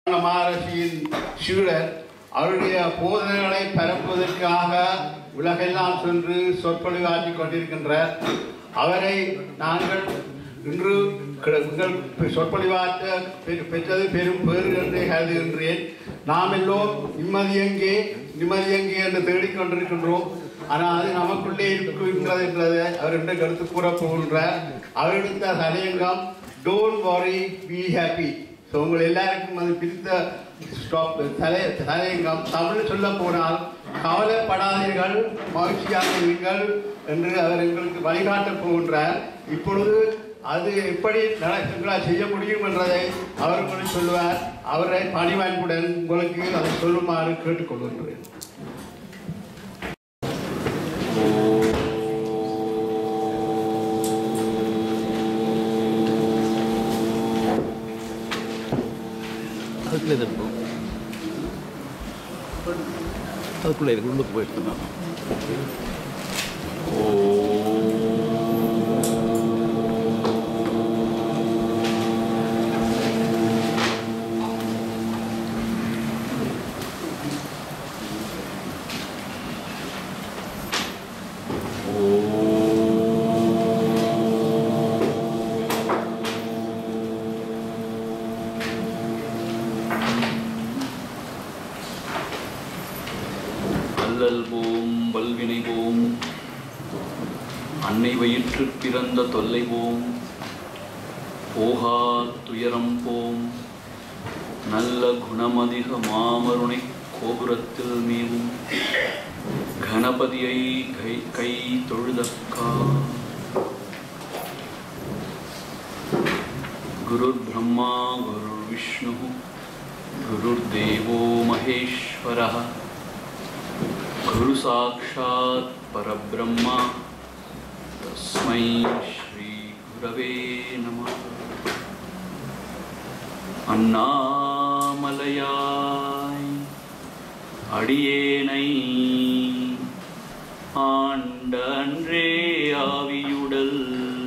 மகர்ஷியின் சீடர் அவருடைய போதனைகளை பரப்புவதற்காக உலகெல்லாம் சென்று சொற்பொழிவாற்றிக் கொண்டிருக்கின்றார் அவரை நாங்கள் இன்று கிட- உங்கள் சொற்பொழிவாற்ற பெ- பெற்றது பெரும் பேறு என்றே கருதுகின்றேன் நாம் எல்லோரும் நிம்மதியெங்கே நிம்மதியெங்கே என்று தேடிக்கொண்டிருக்கின்றோம் ஆனால் அது நமக்குள்ளே இருக்கின்றது என்றதை அவர் இன்றைக்கு எடுத்து கூறப் போகின்றார் அவர் எடுத்த தலையங்கம் don't worry be happy so உங்கள் எல்லாருக்கும் அது பிடித்த ஸ்டாப் தலை தலையங்கம் தமிழ் சொல்ல போனால் கவலைப்படாதீர்கள் மகிழ்ச்சியாக இருங்கள் என்று அவர் எங்களுக்கு வழிகாட்டப் போகின்றார் இப்பொழுது அது எப்படி நடக்குங்களா செய்ய முடியும் என்றதை அவர் உங்களுக்கு சொல்லுவார் அவரை பணிவான்புடன் உங்களுக்கு அதை சொல்லுமாறு கேட்டுக்கொள்கின்றேன் அதுக்குள்ளே தான் இருக்கும் அதுக்குள்ளே இருக்கு உள்ளுக்கு போயிட்டு நான் அல்லல் போம் வல்வினை போம் அன்னை வயிற்று பிறந்த தொல்லை போம் போகா துயரம் போம் நல்ல குணமதிக மாமருணை கோபுரத்தில் மேவும் கணபதியை கை கை தொழுதக்கா குருர் பிரம்மா குருர் விஷ்ணு गुरुर्देवो महेश्वरः गुरु साक्षात् परब्रह्मा तस्मै श्रीगुरवे नमः அண்ணாமலையாய் அடியேனை ஆண்ட அன்றே ஆவியுடல்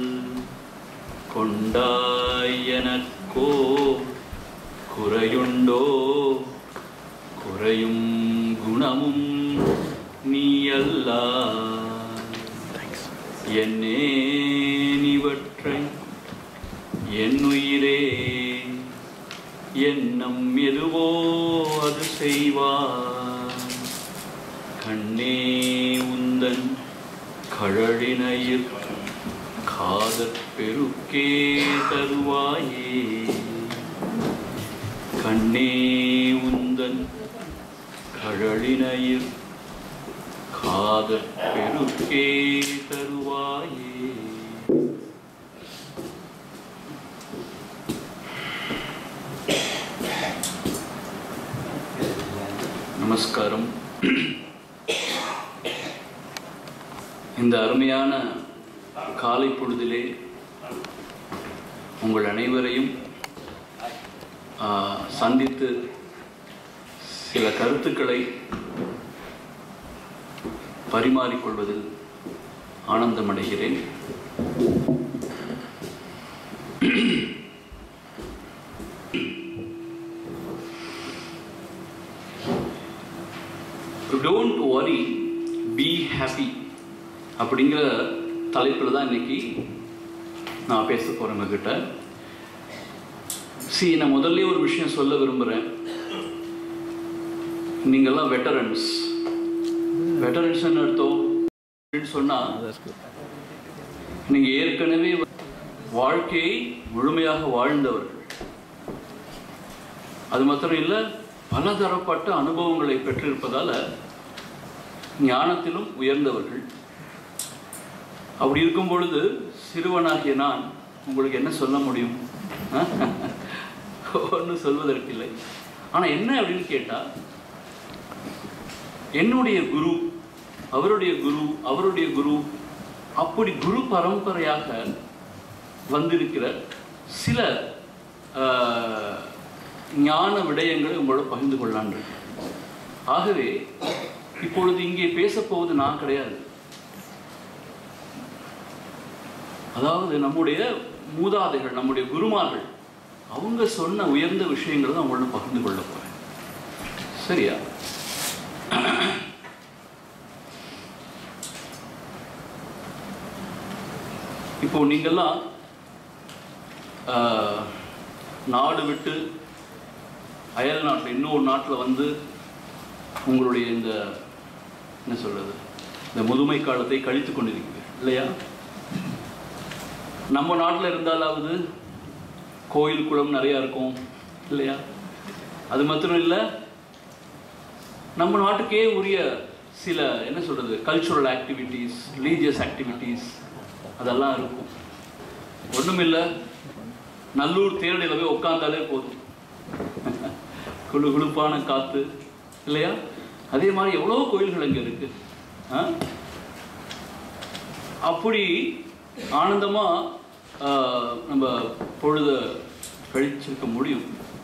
கொண்டாய் எனக்கோ குறையுண்டோ குறையும் குணமும் நீ அல்ல என்னே நிவற்றை என் உயிரே எண்ணம் எதுவோ அது செய்வார் கண்ணே உந்தன் கழலினையில் காதற் பெருக்கே தருவாயே கண்ணே உந்தன் கழலினையில் காதற் பெருக்கே தருவாயே நமஸ்காரம் இந்த அருமையான காலை பொழுதிலே உங்கள் அனைவரையும் ஆ, சந்தித்து சில கருத்துக்களை பரிமாறிக்கொள்வதில் ஆனந்தமடைகிறேன் டோன்ட் worry பி ஹாப்பி அப்படிங்கிற தலைப்பில் தான் இன்னைக்கு நான் பேச போகிறேன் உங்ககிட்ட சி நான் முதல்ல ஒரு விஷயம் சொல்ல விரும்புகிறேன் நீங்கள்லாம் வெட்டரன்ஸ் வெட்டரன்ஸ் என்ன அர்த்தம் அப்படின்னு சொன்னால் நீங்கள் ஏற்கனவே வாழ்க்கையை முழுமையாக வாழ்ந்தவர்கள் அது மாத்திரம் இல்லை பலதரப்பட்ட அனுபவங்களை பெற்றிருப்பதால் ஞானத்திலும் உயர்ந்தவர்கள் அப்படி இருக்கும் பொழுது சிறுவனாகிய நான் உங்களுக்கு என்ன சொல்ல முடியும் ஒன்றும் சொல்வதற்கில்லை ஆனால் என்ன அப்படின்னு கேட்டால் என்னுடைய குரு அவருடைய குரு அவருடைய குரு அப்படி குரு பரம்பரையாக வந்திருக்கிற சில ஆஹ், ஞான விடயங்களை உங்களோட பகிர்ந்து கொள்ளலான் இருக்கேன். ஆகவே இப்பொழுது இங்கே பேசப்போவது நான் கிடையாது அதாவது நம்முடைய மூதாதைகள் நம்முடைய குருமார்கள் அவங்க சொன்ன உயர்ந்த விஷயங்களை தான் அவங்களோட பகிர்ந்து கொள்ள போறேன் சரியா இப்போ நீங்கெல்லாம் ஆஹ், நாடு விட்டு அயல் நாட்டில் இன்னொரு நாட்டில் வந்து உங்களுடைய இந்த என்ன சொல்றது இந்த முதுமை காலத்தை கழித்து கொண்டிருக்கிறீர்கள் இல்லையா நம்ம நாட்டில் இருந்தாலாவது கோயில் குளம் நிறையா இருக்கும் இல்லையா அது மாத்திரம் இல்லை நம்ம நாட்டுக்கே உரிய சில என்ன சொல்றது கல்ச்சுரல் ஆக்டிவிட்டீஸ் ரிலீஜியஸ் ஆக்டிவிட்டீஸ் அதெல்லாம் இருக்கும் ஒண்ணுமில்லை நல்லூர் தேரடியில் போய் உட்காந்தாலே போதும் குளு குளுப்பான காத்து இல்லையா அதே மாதிரி எவ்வளோ கோயில்கள் அங்கே இருக்கு ஆ? அப்படி ஆனந்தமா ஆ, நம்ம பொழுத கழிச்சிருக்க முடியும்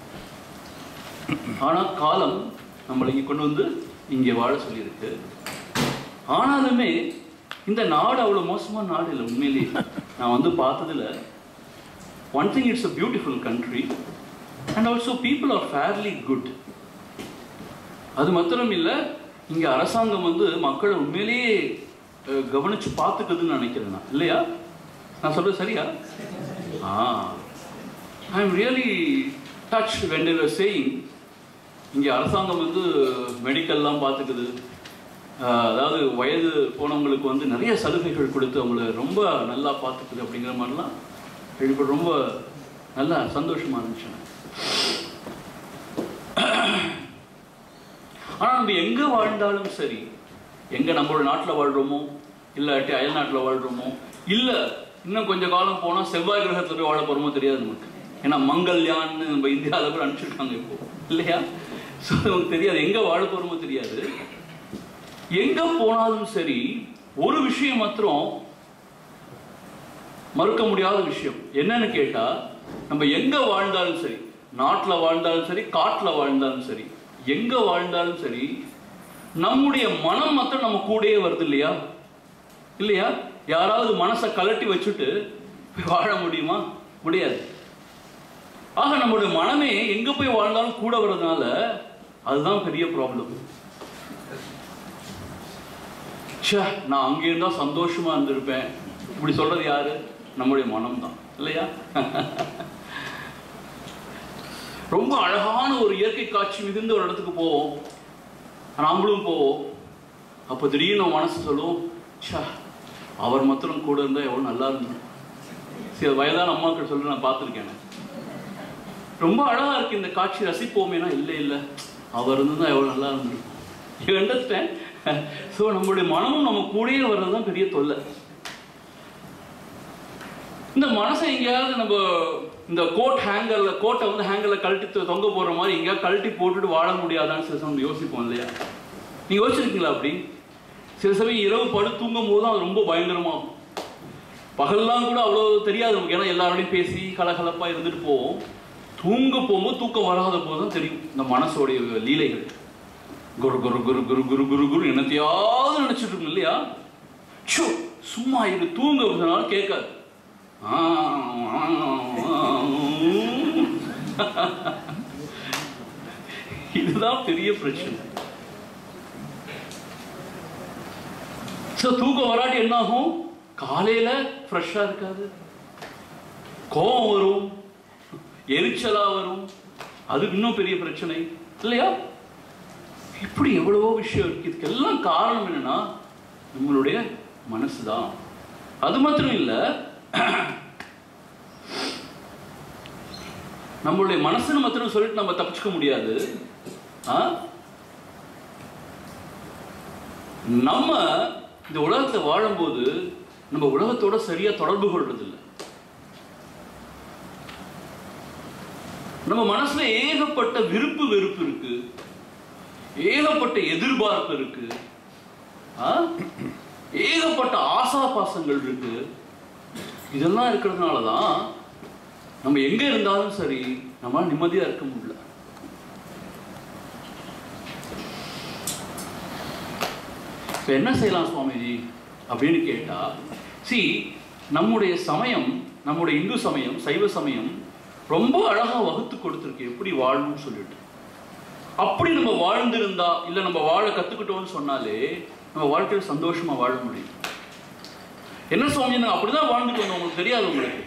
ஆனா காலம் நம்மளை இங்கே கொண்டு வந்து இங்கே வாழ சொல்லியிருக்கு ஆனாலுமே இந்த நாடு அவ்வளோ மோசமான நாடு இல்லை உண்மையிலேயே நான் வந்து பார்த்ததுல one thing it's a beautiful country and also people are fairly good அது மாத்திரம் இல்லை இங்கே அரசாங்கம் வந்து மக்களை உண்மையிலேயே அஹ், கவனிச்சு பார்த்துக்குதுன்னு நினைக்கிறேன் நான் இல்லையா நான் சொல்றது சரியா ஆ I am really touch when there saying இங்கே அரசாங்கம் வந்து மெடிக்கல்லாம் பார்த்துக்குது ஆஹ் அதாவது வயது போனவங்களுக்கு வந்து நிறைய சலுகைகள் கொடுத்து அவங்கள ரொம்ப நல்லா பார்த்துக்குது அப்படிங்கிற மாதிரிலாம் கேள்விப்பட்டு ரொம்ப நல்லா சந்தோஷமா இருந்துச்சு எனக்கு. ஆனா நம்ம எங்க வாழ்ந்தாலும் சரி எங்க நம்மளோட நாட்டில் வாழ்றோமோ இல்லாட்டி அயல் நாட்டில் வாழ்றோமோ இல்ல இன்னும் கொஞ்ச காலம் போனா செவ்வாய் கிரகத்துல போய் வாழ போறோமோ தெரியாது நமக்கு ஏன்னா மங்கல்யான்னு நம்ம இந்தியாவில் கூட அனுப்பிச்சிருக்காங்க இப்போ இல்லையா ஸோ நமக்கு தெரியாது எங்க வாழ போறோமோ தெரியாது எங்க போனாலும் சரி ஒரு விஷயம் மாத்திரம் மறுக்க முடியாத விஷயம் என்னன்னு கேட்டா நம்ம எங்க வாழ்ந்தாலும் சரி நாட்டுல வாழ்ந்தாலும் சரி காட்டுல வாழ்ந்தாலும் சரி எங்க வாழ்ந்தாலும் சரி நம்முடைய மனம் மாத்திரம் நம்ம கூடயே வருது இல்லையா இல்லையா யாராவது மனசை கலட்டி வச்சுட்டு போய் வாழ முடியுமா முடியாது ஆக நம்முடைய மனமே எங்க போய் வாழ்ந்தாலும் கூட வர்றதுனால அதுதான் பெரிய ப்ராப்ளம் ச்சே நான் அங்கே இருந்தா சந்தோஷமா இருந்திருப்பேன் இப்படி சொல்றது யாரு நம்முடைய மனம் தான் இல்லையா ரொம்ப அழகான ஒரு இயற்கை காட்சி மிகுந்த ஒரு இடத்துக்கு போவோம் நாமளும் போவோம் அப்போ திடீர்னு நம்ம மனசு சொல்லும் ச்சே அவர் மாத்திரம் கூட இருந்தா எவ்வளவு நல்லா இருந்தோம் சில வயதான அம்மாக்கள் சொல்லி நான் பார்த்துருக்கேன் ரொம்ப அழகா இருக்கு இந்த காட்சி ரசிப்போமேனா இல்லை இல்லை அவர் இருந்தா எவ்வளவு நல்லா இருந்திருக்கும் யூ அண்டர்ஸ்டாண்ட் ஸோ நம்மளுடைய மனமும் நம்ம கூடயே வர்றது தான் பெரிய தொல்லை இந்த மனசை எங்கேயாவது நம்ம இந்த கோட் ஹேங்கர்ல கோட்டை வந்து ஹேங்கர்ல கழட்டி தொ- தொங்க போடுற மாதிரி எங்கேயாவது கழட்டி போட்டுட்டு வாழ முடியாதான்னு சில சமயம் யோசிப்போம் இல்லையா நீங்க யோசிச்சிருக்கீங்களா அப்படி சில சமயம் இரவு படு தூங்கும் போது தான் அது ரொம்ப பயங்கரமா இருக்கும். பகல்லாம் கூட அவ்வளோ தெரியாது நமக்கு ஏன்னா எல்லாரோடையும் பேசி கலகலப்பா இருந்துட்டு போவோம் தூங்க போகும்போது தூக்கம் வராத போது தான் தெரியும் இந்த மனசோடைய லீலைகள் குரு குரு குரு குரு குரு குரு குரு என்னத்தையாவது நினைச்சிட்டு இருக்கும் இல்லையா ச்சோ சும்மா இரு தூங்க சொன்னாலும் கேட்காது ஆ, ஆ, ஆ. இதுதான் பெரிய பிரச்சனை ஸோ தூக்கம் வராட்டி என்ன ஆகும் காலையில ஃப்ரெஷ்ஷா இருக்காது கோபம் வரும் எரிச்சலா வரும் அதுக்கு இன்னும் பெரிய பிரச்சனை இல்லையா இப்படி எவ்வளவோ விஷயம் இருக்கு இதுக்கெல்லாம் காரணம் என்னன்னா நம்மளுடைய மனசுதான் அது மாத்திரம் இல்ல நம்மளுடைய மனசுன்னு மாத்திரம் சொல்லிட்டு நம்ம தப்பிச்சுக்க முடியாது ஆ? நம்ம இந்த உலகத்தை வாழும்போது நம்ம உலகத்தோட சரியா தொடர்பு கொள்றது இல்ல நம்ம மனசுல ஏகப்பட்ட விருப்பு வெறுப்பு இருக்கு ஏகப்பட்ட எதிர்பார்ப்பு இருக்கு ஆ? ஏகப்பட்ட ஆசா பாசங்கள் இருக்கு இதெல்லாம் இருக்கிறதுனால தான் நம்ம எங்க இருந்தாலும் சரி நம்மளால நிம்மதியா இருக்க முடியல இப்ப என்ன செய்யலாம் சுவாமிஜி அப்படின்னு கேட்டா சி நம்முடைய சமயம் நம்முடைய இந்து சமயம் சைவ சமயம் ரொம்ப அழகா வகுத்து கொடுத்துருக்கு எப்படி வாழணும்னு சொல்லிட்டு அப்படி நம்ம வாழ்ந்திருந்தா இல்ல நம்ம வாழ கத்துக்கிட்டோம்னு சொன்னாலே நம்ம வாழ்க்கையில சந்தோஷமா வாழ முடியும் என்ன சுவாமி நான் அப்படிதான் வாழ்ந்துட்டு வந்தோம் உங்களுக்கு தெரியாது உங்களுக்கு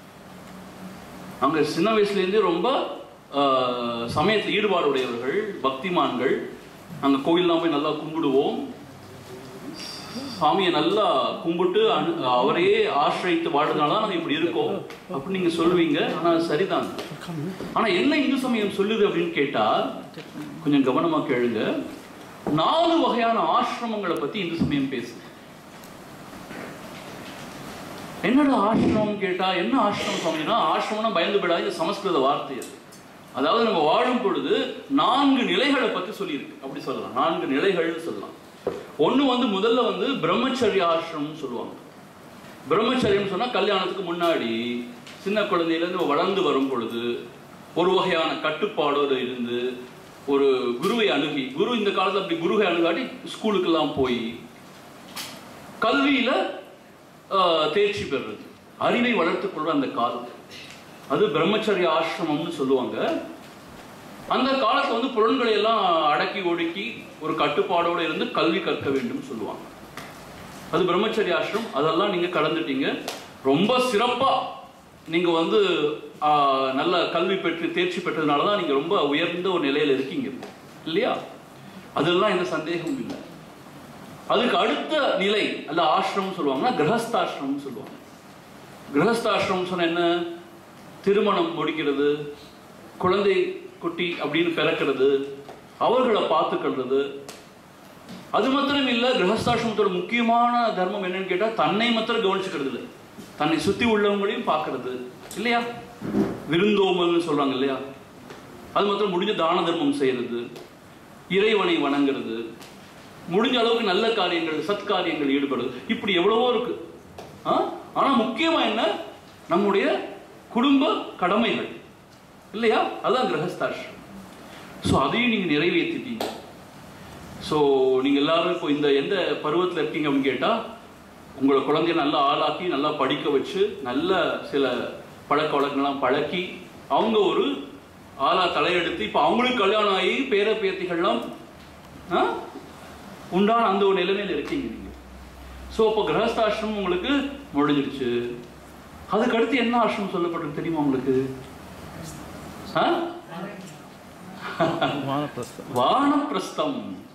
நாங்க சின்ன வயசுல இருந்தே ரொம்ப ஆஹ், சமயத்துல ஈடுபாடு உடையவர்கள் பக்திமான்கள் நாங்க கோயில்லாம் போய் நல்லா கும்பிடுவோம் சாமியை நல்லா கும்பிட்டு அனு அவரையே ஆசிரியத்து வாழ்றதுனால தான் நாங்க இப்படி இருக்கோம் அப்படின்னு நீங்க சொல்லுவீங்க ஆனா அது சரிதான் ஆனா என்ன இந்து சமயம் சொல்லுது அப்படின்னு கேட்டா கொஞ்சம் கவனமா கேளுங்க நாலு வகையான ஆசிரமங்களை பத்தி இந்து சமயம் பேசுது என்னடா ஆசிரமம் கேட்டா என்ன ஆசிரமம் சுவாமினா ஆசிரமம்னா பயந்து விடாது இது சமஸ்கிருத வார்த்தை அது அதாவது நம்ம வாழும் பொழுது நான்கு நிலைகளை பத்தி சொல்லியிருக்கு அப்படி சொல்லலாம் நான்கு நிலைகள்னு சொல்லலாம் ஒண்ணு வந்து முதல்ல வந்து பிரம்மச்சரிய ஆசிரமம்னு சொல்லுவாங்க பிரம்மச்சரியம் சொன்னா கல்யாணத்துக்கு முன்னாடி சின்ன குழந்தையில இருந்து வளர்ந்து வரும் பொழுது ஒரு வகையான கட்டுப்பாடோடு இருந்து ஒரு குருவை அணுகி குரு இந்த காலத்துல அப்படி குருவை அணுகாட்டி ஸ்கூலுக்கெல்லாம் போய் கல்வியில ஆஹ், தேர்ச்சி பெறுறது அறிவை வளர்த்துக் கொள்ற அந்த காலம் அது பிரம்மச்சரிய ஆசிரமம்னு சொல்லுவாங்க அந்த காலத்துல வந்து புலன்களை எல்லாம் அடக்கி ஒடுக்கி ஒரு கட்டுப்பாடோடு இருந்து கல்வி கற்க வேண்டும் சொல்லுவாங்க அது பிரம்மச்சரிய ஆசிரம் அதெல்லாம் நீங்க கடந்துட்டீங்க ரொம்ப சிறப்பா நீங்க வந்து ஆஹ், நல்ல கல்வி பெற்று தேர்ச்சி பெற்றதுனால தான் நீங்க ரொம்ப உயர்ந்த ஒரு நிலையில இருக்கீங்க இப்போ. இல்லையா அதெல்லாம் எந்த சந்தேகமும் இல்லை அதுக்கு அடுத்த நிலை அல்ல ஆசிரமம் சொல்லுவாங்கன்னா கிரகஸ்தாசிரமம் சொல்லுவாங்க கிரகஸ்தாசிரமம் சொன்ன என்ன திருமணம் முடிக்கிறது குழந்தை குட்டி அப்படின்னு பிறக்கிறது அவர்களை பார்த்துக்கிறது அது மாத்திரம் இல்ல கிரகஸ்தாசிரமத்தோட முக்கியமான தர்மம் என்னன்னு கேட்டா தன்னை மாத்திரம் கவனிச்சுக்கிறது இல்லை தன்னை சுத்தி உள்ளவங்களையும் பார்க்கிறது இல்லையா விருந்தோம்பல்னு சொல்றாங்க இல்லையா அது மாத்திரம் முடிஞ்ச தான தர்மம் செய்யறது இறைவனை வணங்குறது முடிஞ்ச அளவுக்கு நல்ல காரியங்கள் சத்காரியங்கள் ஈடுபடுது இப்படி எவ்வளவோ இருக்கு ஆ? ஆனா முக்கியமா என்ன நம்முடைய குடும்ப கடமைகள் இல்லையா அதான் கிரகஸ்தாசிரம் ஸோ அதையும் நீங்க நிறைவேற்றிட்டீங்க ஸோ நீங்க எல்லாரும் இப்போ இந்த எந்த பருவத்தில் இருக்கீங்க அப்படின்னு கேட்டா உங்களை குழந்தைய நல்லா ஆளாக்கி நல்லா படிக்க வச்சு நல்ல சில பழக்க வழக்கங்கள்லாம் பழக்கி அவங்க ஒரு ஆளா தலையெடுத்து இப்போ அவங்களுக்கு கல்யாணம் ஆகி பேர பேத்திகள்லாம் ஆ? உண்டான அந்த ஒரு நிலைமையில இருக்கீங்க நீங்க ஸோ இப்போ கிரகஸ்தாசிரமம் உங்களுக்கு முடிஞ்சிருச்சு அதுக்கு அடுத்து என்ன ஆசிரமம் சொல்லப்பட்டிருக்கு தெரியுமா உங்களுக்கு ஆ? வானப்பிரஸ்தம் வானப்பிரஸ்தம்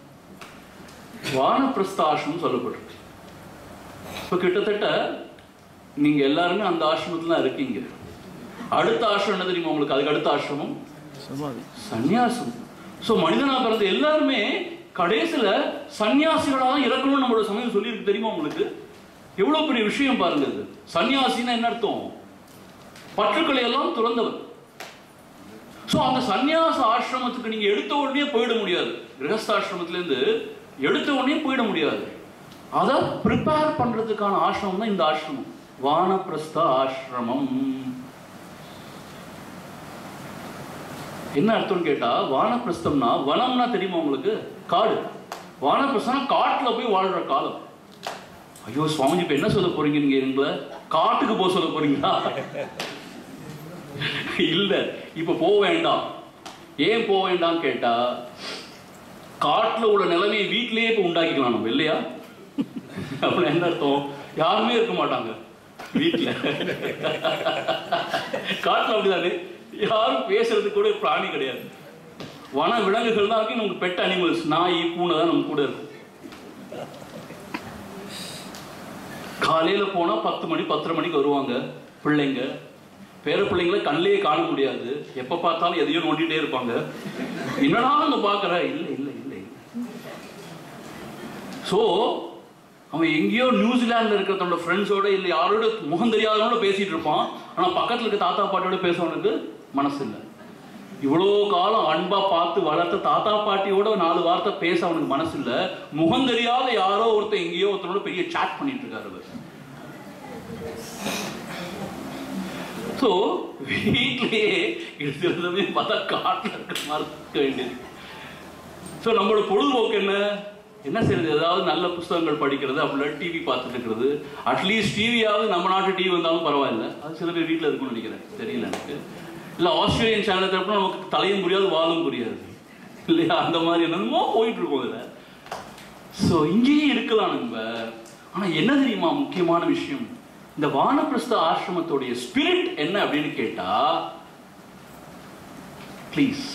வானப்பிரஸ்த ஆசிரமம் சொல்லப்பட்டிருக்கு இப்போ கிட்டத்தட்ட நீங்க எல்லாருமே அந்த ஆசிரமத்துல தான் இருக்கீங்க அடுத்த ஆசிரமம் என்ன தெரியுமா உங்களுக்கு அதுக்கு அடுத்த ஆசிரமம் சமாதி சந்நியாசம் ஸோ மனிதனா பிறந்த எல்லாருமே கடைசியில சன்னியாசிகளா தான் இறக்கணும்னு நம்மளோட சமயம் சொல்லியிருக்கு தெரியுமா உங்களுக்கு எவ்வளவு பெரிய விஷயம் பாருங்க இது சன்னியாசின்னா என்ன அர்த்தம் பற்றுக்களை எல்லாம் துறந்தவர் ஸோ அந்த சந்நியாச ஆசிரமத்துக்கு நீங்க எடுத்த உடனே போயிட முடியாது கிரகஸ்தாசிரமத்துல இருந்து எடுத்த உடனே போயிட முடியாது அதை ப்ரிப்பேர் பண்றதுக்கான ஆசிரமம் தான் இந்த ஆசிரமம் வானப்பிரஸ்த ஆசிரமம் என்ன அர்த்தம்னு கேட்டா வானப்பிரஸ்தம்னா வனம்னா தெரியுமா உங்களுக்கு காடு வானப்பிரஸ்தம் காட்டுல போய் வாழ்ற காலம் ஐயோ சுவாமிஜி இப்ப என்ன சொல்ல போறீங்க நீங்க எங்களை காட்டுக்கு போக சொல்ல போறீங்களா இல்ல இப்ப போக வேண்டாம் ஏன் போக வேண்டாம் கேட்டா காட்டுல உள்ள நிலைமையை வீட்டிலேயே இப்ப உண்டாக்கிக்கலாம் நம்ம இல்லையா அப்படி என்ன அர்த்தம் யாருமே இருக்க மாட்டாங்க வீட்டுல காட்டுல அப்படிதானே யாரும் பேசுறதுக்கு கூட பிராணி கிடையாது வன விலங்குகள் தான் இருக்கு நமக்கு பெட் அனிமல்ஸ் நாய் பூனை தான் நம்ம கூட இருக்கும் காலையில போனா பத்து மணி பத்தரை மணிக்கு வருவாங்க பிள்ளைங்க பேர பிள்ளைங்கள கண்ணிலேயே காண முடியாது எப்ப பார்த்தாலும் எதையோ நோண்டிட்டே இருப்பாங்க என்னடா அங்க பாக்குற இல்ல இல்ல இல்ல இல்ல சோ அவன் எங்கேயோ நியூசிலாந்துல இருக்கிற தன்னோட ஃப்ரெண்ட்ஸோட இல்ல யாரோட முகம் தெரியாதவனோட பேசிட்டு இருப்பான் ஆனா பக்கத்துல இருக்க தாத்தா பாட்டியோட பேசவனுக்கு மனசு இல்லை இவ்வளோ காலம் அன்பா பார்த்து வளர்த்த தாத்தா பாட்டியோட நாலு வார்த்தை பேச அவனுக்கு மனசு இல்ல முகம் தெரியாத யாரோ ஒருத்தன் எங்கேயோ ஒருத்தனோட பெரிய சாட் பண்ணிட்டு இருக்காரு அவர் ஸோ வீட்லயே இருக்கிறதுமே பார்த்தா காட்டில் இருக்கிற மாதிரி இருக்க வேண்டியது ஸோ நம்மளோட பொழுதுபோக்கு என்ன என்ன செய்யறது ஏதாவது நல்ல புஸ்தகங்கள் படிக்கிறது அப்படின்னா டிவி பார்த்துட்டு இருக்கிறது அட்லீஸ்ட் டிவியாவது நம்ம நாட்டு டிவி வந்தாலும் பரவாயில்ல அது சில பேர் வீட்டில் இருக்கும்னு நினைக்கிறேன் தெரியல எனக்கு இல்லை ஆஸ்திரேலியன் சேனல் தரப்புனா நமக்கு தலையும் புரியாது வாலும் புரியாது இல்லையா அந்த மாதிரி என்னமோ போயிட்டு இருக்கோம் இதில் ஸோ இங்கேயே இருக்கலாம் நம்ம ஆனா என்ன தெரியுமா முக்கியமான விஷயம் இந்த வானப்பிரஸ்த ஆசிரமத்துடைய ஸ்பிரிட் என்ன அப்படின்னு கேட்டா ப்ளீஸ்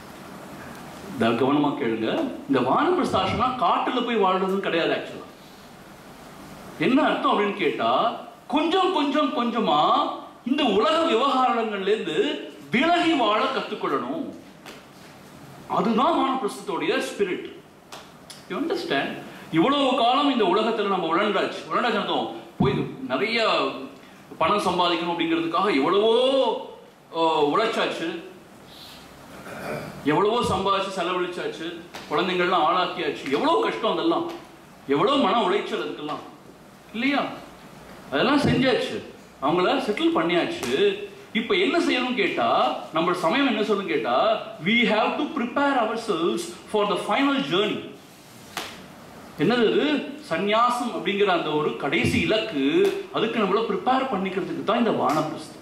கவனமா கேளுங்க இந்த வானப்பிரஸ்த ஆசிரமம் காட்டுல போய் வாழ்றதும் கிடையாது ஆக்சுவலா என்ன அர்த்தம் அப்படின்னு கேட்டா கொஞ்சம் கொஞ்சம் கொஞ்சமா இந்த உலக விவகாரங்கள்ல இருந்து விலகி வாழ கத்துக்கொள்ளணும் அதுதான் வானப்பிரஸ்தத்துடைய ஸ்பிரிட் யூ அண்டர்ஸ்டாண்ட் இவ்வளவு காலம் இந்த உலகத்துல நம்ம உழண்டாச்சு உழண்டாச்சு அர்த்தம் போய் நிறைய பணம் சம்பாதிக்கணும் அப்படிங்கிறதுக்காக எவ்வளவோ அஹ், உழைச்சாச்சு எவ்வளவோ சம்பாதிச்சு செலவழிச்சாச்சு குழந்தைங்கள்லாம் ஆளாக்கியாச்சு எவ்வளவு கஷ்டம் அதெல்லாம் எவ்வளவு மன உளைச்சல் அதுக்கெல்லாம் இல்லையா அதெல்லாம் செஞ்சாச்சு அவங்கள செட்டில் பண்ணியாச்சு இப்போ என்ன செய்யணும் கேட்டா நம்ம சமயம் என்ன சொல்லணும் கேட்டா we have to prepare ourselves for the final journey என்னது இது சந்நியாசம் அப்படிங்கிற அந்த ஒரு கடைசி இலக்கு அதுக்கு நம்மள ப்ரிப்பேர் பண்ணிக்கிறதுக்கு தான் இந்த வானப்பிரஸ்தம்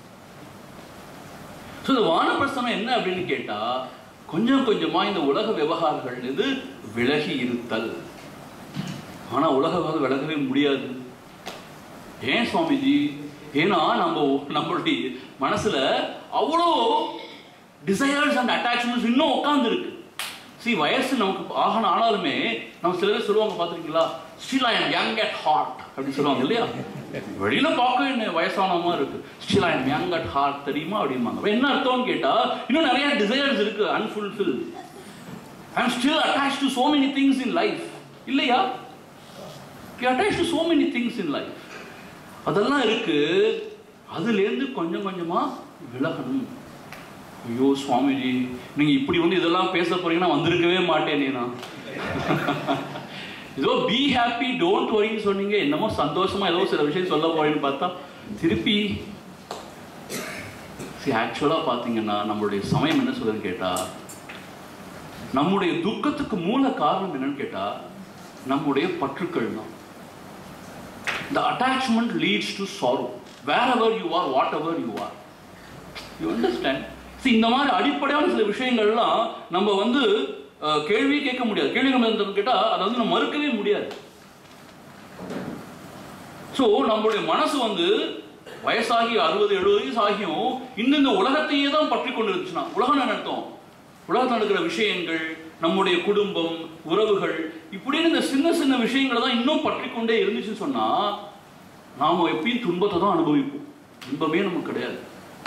ஸோ இந்த வானப்பிரஸ்தம் என்ன அப்படின்னு கேட்டா கொஞ்சம் கொஞ்சமா இந்த உலக விவகாரங்கள் இது விலகி இருத்தல் ஆனா உலக விவகாரம் விலகவே முடியாது ஏன் சுவாமிஜி ஏன்னா நம்ம நம்மளுடைய மனசுல அவ்வளோ டிசையர்ஸ் அண்ட் அட்டாச்மெண்ட்ஸ் இன்னும் உட்கார்ந்து இருக்கு சி வயசு நமக்கு ஆகணும் ஆனாலுமே நம்ம சில பேர் சொல்லுவாங்க பார்த்துருக்கீங்களா still I am young at heart அப்படின்னு சொல்லுவாங்க இல்லையா வெளியில பார்க்க என்ன வயசானமா இருக்கு still I am young at heart தெரியுமா அப்படிம்பாங்க அப்ப என்ன அர்த்தம்னு கேட்டா இன்னும் நிறைய டிசையர்ஸ் இருக்கு unfulfil I am still attach to so many things in life இல்லையா attach to so many things in life அதெல்லாம் இருக்கு அதுலேருந்து கொஞ்சம் கொஞ்சமா விலகணும் ஐயோ சுவாமிஜி நீங்க இப்படி வந்து இதெல்லாம் பேச போறீங்கன்னா வந்திருக்கவே மாட்டேனே நான் ஏதோ பி ஹாப்பி டோன்ட் வரின்னு சொன்னீங்க என்னமோ சந்தோஷமா ஏதோ சில விஷயம் சொல்ல போறேன்னு பார்த்தா திருப்பி சி ஆக்சுவலாக பார்த்தீங்கன்னா நம்மளுடைய சமயம் என்ன சொல்லுதுன்னு கேட்டா நம்முடைய துக்கத்துக்கு மூல காரணம் என்னன்னு கேட்டா நம்முடைய பற்றுக்கள் தான் the attachment leads to sorrow wherever you are whatever you are you understand see இந்த மாதிரி அடிப்படையான சில விஷயங்கள்லாம் நம்ம வந்து அஹ், கேள்வியே கேட்க முடியாது கேள்வி நம்ம கேட்டா அதை வந்து நம்ம மறுக்கவே முடியாது ஸோ நம்மளுடைய மனசு வந்து வயசாகி அறுபது எழுபது வயசு ஆகியும் இன்னும் இந்த உலகத்தையே தான் பற்றி கொண்டு இருந்துச்சுன்னா உலகம் என்ன அர்த்தம் உலகத்தில் நடக்கிற விஷயங்கள் நம்முடைய குடும்பம் உறவுகள் இப்படின்னு இந்த சின்ன சின்ன விஷயங்களை தான் இன்னும் பற்றி கொண்டே இருந்துச்சுன்னு சொன்னா நாம எப்பயும் துன்பத்தை தான் அனுபவிப்போம் இன்பமே நமக்கு கிடையாது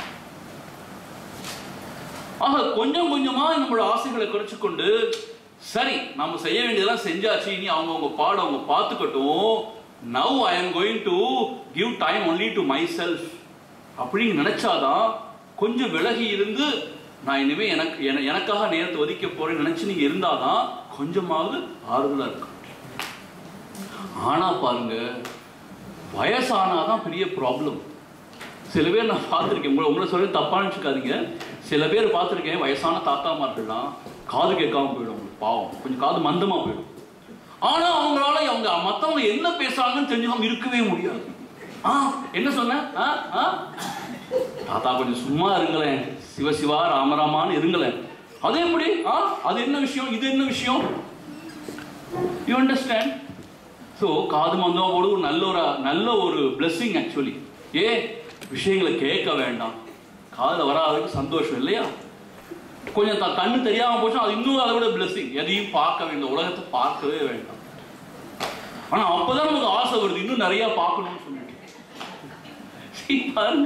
ஆக கொஞ்சம் கொஞ்சமா நம்மளோட ஆசைகளை குறைச்சு கொண்டு சரி நாம செய்ய வேண்டியதெல்லாம் செஞ்சாச்சு இனி அவங்க அவங்க பாட அவங்க பார்த்துக்கட்டும் now I am going to give time only to myself அப்படின்னு நினைச்சாதான் கொஞ்சம் விலகி இருந்து நான் இனிமே எனக்கு என- எனக்காக நேரத்தை ஒதுக்க போறேன்னு நினைச்சு நீங்க இருந்தாதான் கொஞ்சமாவது ஆறுதலா இருக்கும் ஆனா பாருங்க வயசானாதான் பெரிய ப்ராப்ளம் சில பேர் நான் பார்த்துருக்கேன் உங்களை உங்களை சொல்லி தப்பா நினச்சிக்காதீங்க சில பேர் பார்த்துருக்கேன் வயசான தாத்தாமார்கள்லாம் காது கேட்காம போயிடும் உங்களுக்கு பாவம் கொஞ்சம் காது மந்தமா போயிடும் ஆனா அவங்களால அவங்க மத்தவங்க என்ன பேசுறாங்கன்னு தெரிஞ்சுக்காம இருக்கவே முடியாது ஆ என்ன சொன்ன ஆ ஆ தாத்தா கொஞ்சம் சும்மா இருங்களேன் சிவசிவா ராமராமான்னு இருங்களேன் அது எப்படி ஆ அது என்ன விஷயம் இது என்ன விஷயம் யூ அண்டர்ஸ்டாண்ட் ஸோ காது மந்தம் போது ஒரு நல்ல ஒரு நல்ல ஒரு பிளெஸ்ஸிங் ஆக்சுவலி ஏ விஷயங்களை கேட்க வேண்டாம் காதில் வராததுக்கு சந்தோஷம் இல்லையா கொஞ்சம் த கண்ணு தெரியாம போச்சுன்னா அது இன்னும் அதை விட பிளெஸ்ஸிங் எதையும் பார்க்க வேண்டாம் உலகத்தை பார்க்கவே வேண்டாம் ஆனா அப்பதான் நமக்கு ஆசை வருது இன்னும் நிறைய பார்க்கணும்னு சொல்லிட்டு See, பாருங்க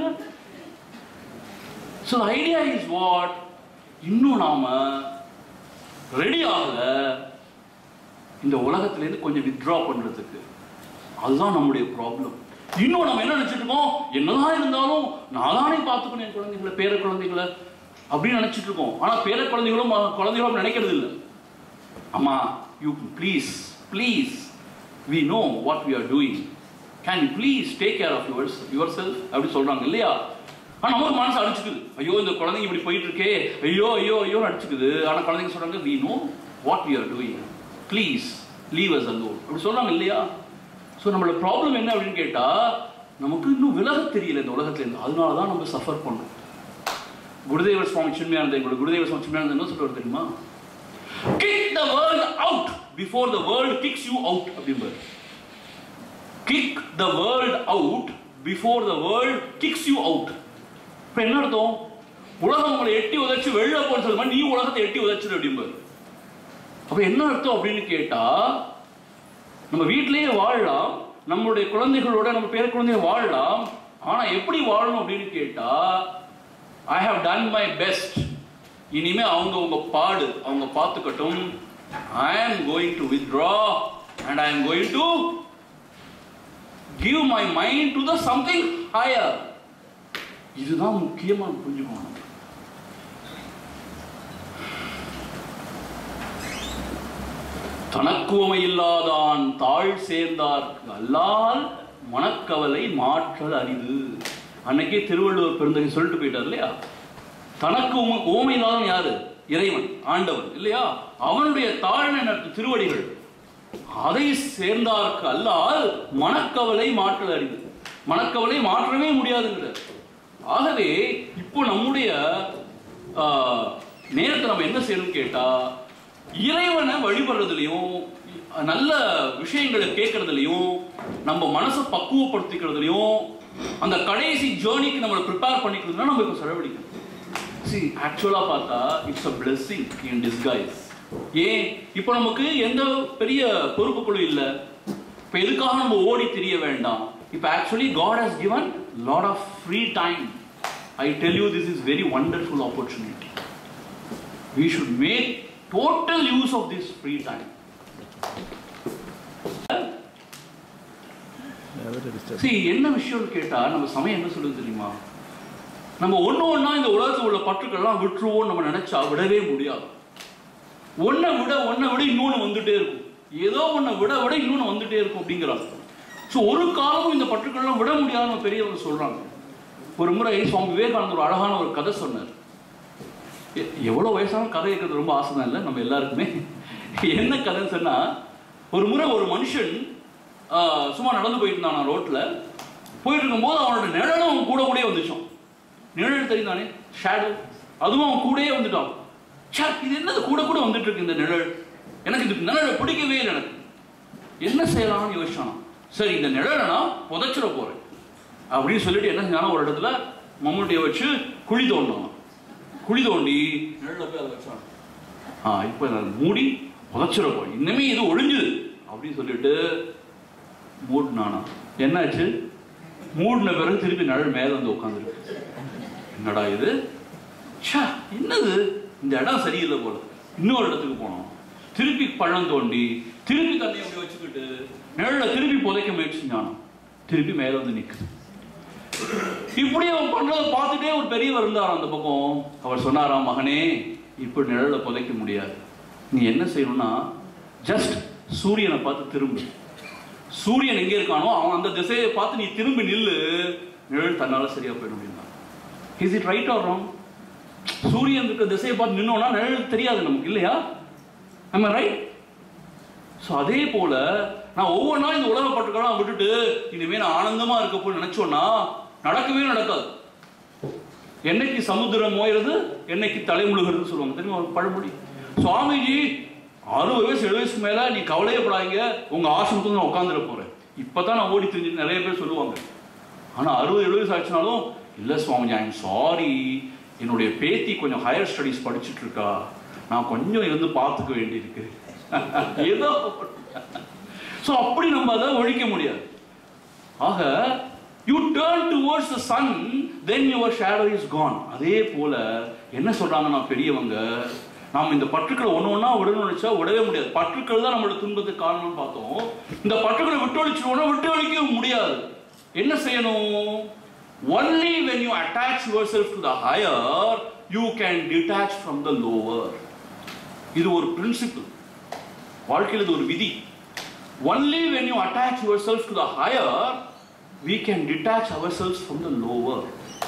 ஸோ ஐடியா இஸ் வாட் இன்னும் நாம ரெடி ஆகல இந்த உலகத்திலேருந்து கொஞ்சம் வித்ட்ரா பண்றதுக்கு அதுதான் நம்முடைய ப்ராப்ளம் இன்னும் நம்ம என்ன நினைச்சிட்டு இருக்கோம் என்னதான் இருந்தாலும் நானே பார்த்துக்கணும் என் குழந்தைங்களை பேர குழந்தைங்களை அப்படின்னு நினைச்சிட்டு இருக்கோம் ஆனா பேர குழந்தைகளும் ம- குழந்தைகளும் அப்படி நினைக்கிறது இல்லை அம்மா you please please we know what we are doing can you please take care of your yourself அப்படி சொல்றாங்க இல்லையா ஆனா நமக்கு மனசு அடிச்சுக்குது ஐயோ இந்த குழந்தைங்க இப்படி போயிட்டு இருக்கே ஐயோ ஐயோ ஐயோ அடிச்சுக்குது ஆனா குழந்தைங்க சொல்றாங்க we know what we are doing please leave us alone அப்படி சொல்றாங்க இல்லையா ஸோ நம்மளோட ப்ராப்ளம் என்ன அப்படின்னு கேட்டா நமக்கு இன்னும் விலக தெரியல இந்த உலகத்துல இருந்து அதனால தான் நம்ம சஃபர் பண்றோம் குருதேவ சுவாமி சின்மயானந்த எங்களோட குருதேவ சுவாமி சின்மயானந்த என்ன சொல்றாரு தெரியுமா kick the world out before the world kicks you out அப்படிம்பாரு kick the world out before the world kicks you out இப்போ என்ன அர்த்தம் உலகம் உங்களை எட்டி உதைச்சு வெளில போன்னு சொல்லுமா நீ உலகத்தை எட்டி உதைச்சிரு அப்படிம்பாரு அப்ப என்ன அர்த்தம் அப்படின்னு கேட்டா நம்ம வீட்டிலேயே வாழலாம் நம்மளுடைய குழந்தைகளோட நம்ம பேர குழந்தைய வாழலாம் ஆனா எப்படி வாழணும் அப்படின்னு கேட்டா I have done my best இனிமே அவங்க உங்க பாடு அவங்க பார்த்துக்கட்டும் I am going to withdraw and I am going to give my mind to the something higher இதுதான் முக்கியமா புரிஞ்சுக்கணும் தனக்குவமை இல்லாதான் தாழ் சேர்ந்தார்க்கு அல்லால் மனக்கவலை மாற்றல் அரிது அன்னைக்கே திருவள்ளுவர் பெருந்தகை சொல்லிட்டு போயிட்டார் இல்லையா தனக்கு உம- உவமை இல்லாதவன் யாரு இறைவன் ஆண்டவன் இல்லையா அவனுடைய தாழ்மை நட்பு திருவடிகள் அதை சேர்ந்தார்க்கு அல்லால் மனக்கவலை மாற்றல் அரிது மனக்கவலை மாற்றவே முடியாதுங்கிறார் ஆகவே இப்போ நம்முடைய ஆஹ், நேரத்தை நம்ம என்ன செய்யணும்னு கேட்டா இறைவனை வழிபடுறதுலையும் நல்ல விஷயங்களை கேட்கறதுலையும் நம்ம மனசை பக்குவப்படுத்திக்கிறதுலையும் அந்த கடைசி ஜேர்னிக்கு நம்மளை ப்ரிப்பேர் பண்ணிக்கிறதுனா நம்ம இப்போ செலவழிக்கணும் சி ஆக்சுவலாக பார்த்தா it's a blessing in disguise ஏன் இப்போ நமக்கு எந்த பெரிய பொறுப்பு குழு இல்லை இப்போ எதுக்காக நம்ம ஓடி திரிய வேண்டாம் இப்போ actually God has given lot of free time I tell you this is very wonderful opportunity we should make total use of this free time see என்ன விஷயம்னு கேட்டா நம்ம சமயம் என்ன சொல்லுது தெரியுமா நம்ம ஒண்ணு ஒண்ணா இந்த உலகத்துல உள்ள பற்றுக்கள்லாம் விட்டுருவோம் நம்ம நினைச்சா விடவே முடியாது ஒன்னை விட ஒன்னை விட இன்னொன்னு வந்துட்டே இருக்கும் ஏதோ ஒன்னை விட விட இன்னொன்னு வந்துட்டே இருக்கும் அப்படிங்கிறாங்க ஸோ ஒரு காலமும் இந்த பற்றுக்கள்லாம் விட முடியாதுன்னு பெரியவங்க சொல்றாங்க ஒரு முறை சுவாமி விவேகானந்தர் ஒரு அழகான ஒரு கதை சொன்னார் எ- எவ்வளவு வயசான கதை கேட்கறது ரொம்ப ஆசை தான் இல்லை நம்ம எல்லாருக்குமே என்ன கதைன்னு சொன்னா ஒரு முறை ஒரு மனுஷன் ஆஹ், சும்மா நடந்து போயிட்டு இருந்தான் ரோட்ல போயிட்டு இருக்கும்போது அவனோட நிழலும் அவன் கூட கூடயே வந்துச்சான் நிழல் தெரியுதானே ஷேடோ அதுவும் அவன் கூடயே வந்துட்டான் ச்சே இது என்னது கூட கூட வந்துட்டு இருக்கு இந்த நிழல் எனக்கு இது நிழலை பிடிக்கவே இல்லை எனக்கு என்ன செய்யலாம்னு யோசிச்சான் சரி இந்த நிழலை நான் புதைச்சிட போறேன் அப்படின்னு சொல்லிட்டு என்ன செஞ்சானா ஒரு இடத்துல மம்முட்டியை வச்சு குழி தோண்டினான் குழி தோண்டி நிழல்ல போய் அதை வச்சான் ஆ இப்போ நான் மூடி புதைச்சிட போய் இன்னமே இது ஒழிஞ்சுது அப்படின்னு சொல்லிட்டு மூடினானா என்னாச்சு மூடின பிறகு திருப்பி நிழல் மேல வந்து உட்காந்துருக்கு என்னடா இது ச்சே என்னது இந்த இடம் சரியில்லை போல இன்னொரு இடத்துக்கு போனோம் திருப்பி பழம் தோண்டி திருப்பி தண்ணியை அப்படி வச்சுக்கிட்டு நிழல திருப்பி புதைக்க முயற்சி செஞ்சானோ திருப்பி மேல வந்து நிக்குது இப்படி அவன் பண்றதை பார்த்துட்டே ஒரு பெரியவர் இருந்தார் அந்த பக்கம் அவர் சொன்னாராம் மகனே இப்படி நிழல புதைக்க முடியாது நீ என்ன செய்யணும்னா ஜஸ்ட் சூரியனை பார்த்து திரும்பு சூரியன் எங்க இருக்கானோ அவன் அந்த திசையை பார்த்து நீ திரும்பி நில்லு நிழல் தன்னால சரியா போயிடும் அப்படின்னா is it right or wrong சூரியன் இருக்கிற திசையை பார்த்து நின்னோம்னா நிழல் தெரியாது நமக்கு இல்லையா நம்ம ரைட் ஸோ அதே போல நான் ஒவ்வொன்றா இந்த உலக பட்டுக்கெல்லாம் விட்டுட்டு இனிமே நான் ஆனந்தமா இருக்க போய் நினைச்சோன்னா நடக்கவே நடக்காது என்னைக்கு சமுத்திரம் மோயிறது என்னைக்கு தலைமுழுகிறதுன்னு சொல்லுவாங்க தெரியுமா ஒரு பழமொழி சுவாமிஜி அறுபது வயசு எழுபது வயசுக்கு மேல நீ கவலையே படாதீங்க உங்க ஆசிரமத்துக்கு நான் உட்காந்துட போறேன் இப்பதான் நான் ஓடி தெரிஞ்சு நிறைய பேர் சொல்லுவாங்க ஆனா அறுபது எழுபது வயசு ஆச்சுனாலும் இல்ல சுவாமிஜி ஐ எம் சாரி என்னுடைய பேத்தி கொஞ்சம் ஹையர் ஸ்டடீஸ் படிச்சுட்டு இருக்கா நான் கொஞ்சம் இருந்து பார்த்துக்க வேண்டியிருக்கு ஏதோ ஸோ அப்படி நம்ம அதை ஒழிக்க முடியாது ஆக you turn towards the sun then your shadow is gone அதே போல என்ன சொல்றாங்கன்னா பெரியவங்க நாம் இந்த பற்றுக்களை ஒன்று ஒன்றா விடணும்னு நினைச்சா விடவே முடியாது பற்றுக்கள் தான் நம்மளோட துன்பத்துக்கு காரணம்னு பார்த்தோம் இந்த பற்றுக்களை விட்டு ஒழிச்சிருவோம்னா விட்டு ஒழிக்க முடியாது என்ன செய்யணும் only when you attach yourself to the higher you can detach from the lower இது ஒரு பிரின்சிபிள் வாழ்க்கையில் இது ஒரு விதி only when you attach yourself to the higher we can detach ourselves from the lower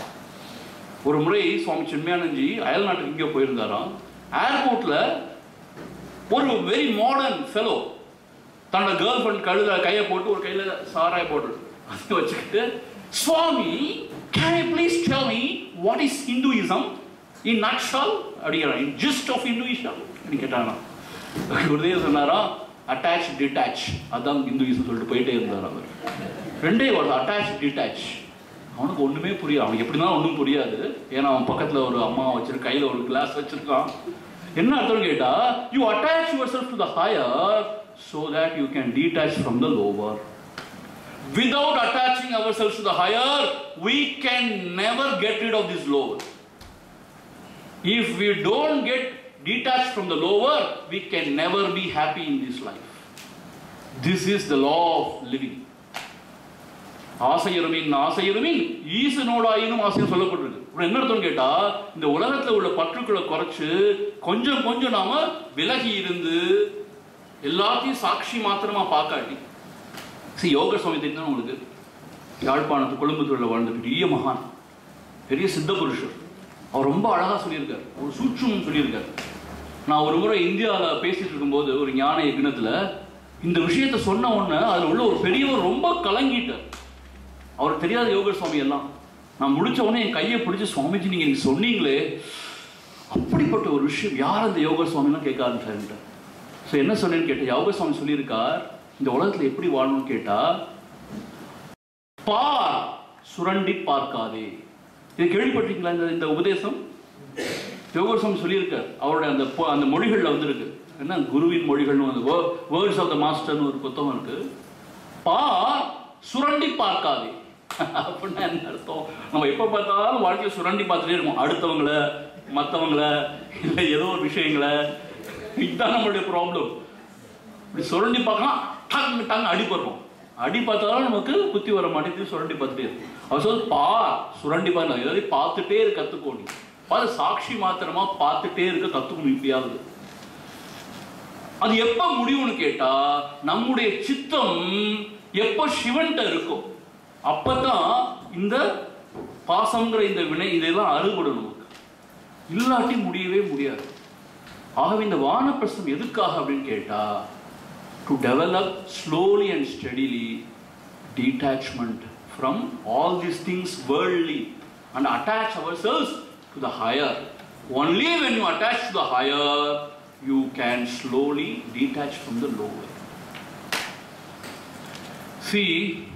ஒரு முறை சுவாமி சின்மயானந்தி அயல் நாட்டுக்கு இங்கே போயிருந்தாராம் ஏர்போர்ட்ல ஒரு வெரி மாடர்ன் ஃபெலோ தன்னோட கேர்ள் ஃப்ரெண்ட் கழுத கையை போட்டு ஒரு கையில சாராய் போட்டு அதை வச்சுக்கிட்டு Swami can I please tell me what is Hinduism in nutshell அப்படிங்கிறான் இன் ஜிஸ்ட் ஆஃப் இந்துயிஷம் அப்படின்னு கேட்டானா குருதேவ் சொன்னாரா அட்டாச் டிட்டாச் அதான் இந்துயிசம் சொல்லிட்டு போயிட்டே இருந்தார் அவர் ரெண்டே வார்த்தை அட்டாச் டிட்டாச் அவனுக்கு ஒண்ணுமே புரியாது அவனுக்கு எப்படினாலும் ஒன்றும் புரியாது ஏன்னா அவன் பக்கத்துல ஒரு அம்மா வச்சிருக்க கையில ஒரு கிளாஸ் வச்சிருக்கான் என்ன அர்த்தம் கேட்டா you attach yourself to the higher so that you can detach from the lower without attaching ourselves to the higher we can never get rid of this lower if we don't get detached from the lower we can never be happy in this life this is the law of living ஆசையருமின் ஆசையருமின் ஈசனோடாயினும் ஆசையும் சொல்லப்பட்டிருக்கு இப்ப என்ன அர்த்தம் கேட்டா இந்த உலகத்துல உள்ள பற்றுக்களை குறைச்சு கொஞ்சம் கொஞ்சம் நாம விலகி இருந்து எல்லாத்தையும் சாட்சி மாத்திரமா பார்க்காட்டி சரி யோக சுவாமி தெரியும் உங்களுக்கு யாழ்ப்பாணத்து கொழும்புத்தூரில் வாழ்ந்த பெரிய மகான் பெரிய சித்த புருஷர் அவர் ரொம்ப அழகா சொல்லியிருக்கார் ஒரு சூட்சம் சொல்லியிருக்கார் நான் ஒரு முறை இந்தியாவில் பேசிட்டு இருக்கும்போது ஒரு ஞான யக்னத்தில் இந்த விஷயத்தை சொன்ன உடனே அதில் உள்ள ஒரு பெரியவர் ரொம்ப கலங்கிட்டார் அவருக்கு தெரியாத யோக சுவாமி எல்லாம் நான் முடிச்ச உடனே என் கையை பிடிச்சி சுவாமிஜி நீங்க எனக்கு சொன்னீங்களே அப்படிப்பட்ட ஒரு விஷயம் யார் அந்த யோக சுவாமிலாம் கேட்க ஆரம்பிச்சாருன்ட்டு ஸோ என்ன சொன்னேன்னு கேட்டேன் யோக சுவாமி சொல்லியிருக்கார் இந்த உலகத்துல எப்படி வாழணும்னு கேட்டா பார் சுரண்டி பார்க்காதே இதை கேள்விப்பட்டிருக்கீங்களா இந்த இந்த உபதேசம் யோக சுவாமி சொல்லியிருக்கார் அவருடைய அந்த பொ- அந்த மொழிகள்ல வந்திருக்கு என்ன குருவின் மொழிகள்னு வந்து வேர்ட்ஸ் ஆஃப் த மாஸ்டர்னு ஒரு புத்தகம் இருக்கு பார் சுரண்டி பார்க்காதே அப்படின்னா என்ன அர்த்தம் நம்ம எப்ப பார்த்தாலும் வாழ்க்கையை சுரண்டி பார்த்துட்டே இருக்கோம் அடுத்தவங்கள மத்தவங்கள இல்லை ஏதோ ஒரு விஷயங்களை இதுதான் நம்மளுடைய ப்ராப்ளம் இப்படி சுரண்டி பார்க்கலாம் டங் டங் அடிப்படுறோம் அடி பார்த்தாலும் நமக்கு புத்தி வர மாட்டேங்குது சுரண்டி பார்த்துட்டே இருக்கும் அவர் சொல் பா சுரண்டி பாருங்க ஏதாவது பார்த்துட்டே இருக்க கத்துக்கோ நீ பாரு சாட்சி மாத்திரமா பார்த்துட்டே இருக்க கத்துக்கணும் இப்பயாவது அது எப்ப முடியும்னு கேட்டா நம்முடைய சித்தம் எப்ப சிவன்கிட்ட இருக்கும் அப்பதான் இந்த பாசம்ங்கிற இந்த வினை இதெல்லாம் அறுபடும் நமக்கு இல்லாட்டி முடியவே முடியாது ஆகவே இந்த வானப்பிரசம் எதுக்காக அப்படின்னு கேட்டா to develop slowly and steadily detachment from all these things worldly and attach ourselves to the higher. Only when you attach to the higher, you can slowly detach from the lower. See,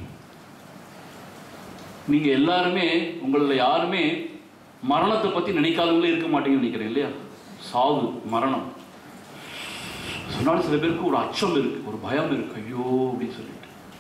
நீங்க எல்லாருமே உங்கள யாருமே மரணத்தை பத்தி நினைக்காதவங்களே இருக்க மாட்டீங்கன்னு நினைக்கிறேன் இல்லையா சாவு மரணம் சொன்னாலும் சில பேருக்கு ஒரு அச்சம் இருக்கு ஒரு பயம் இருக்கு ஐயோ அப்படின்னு சொல்லிட்டு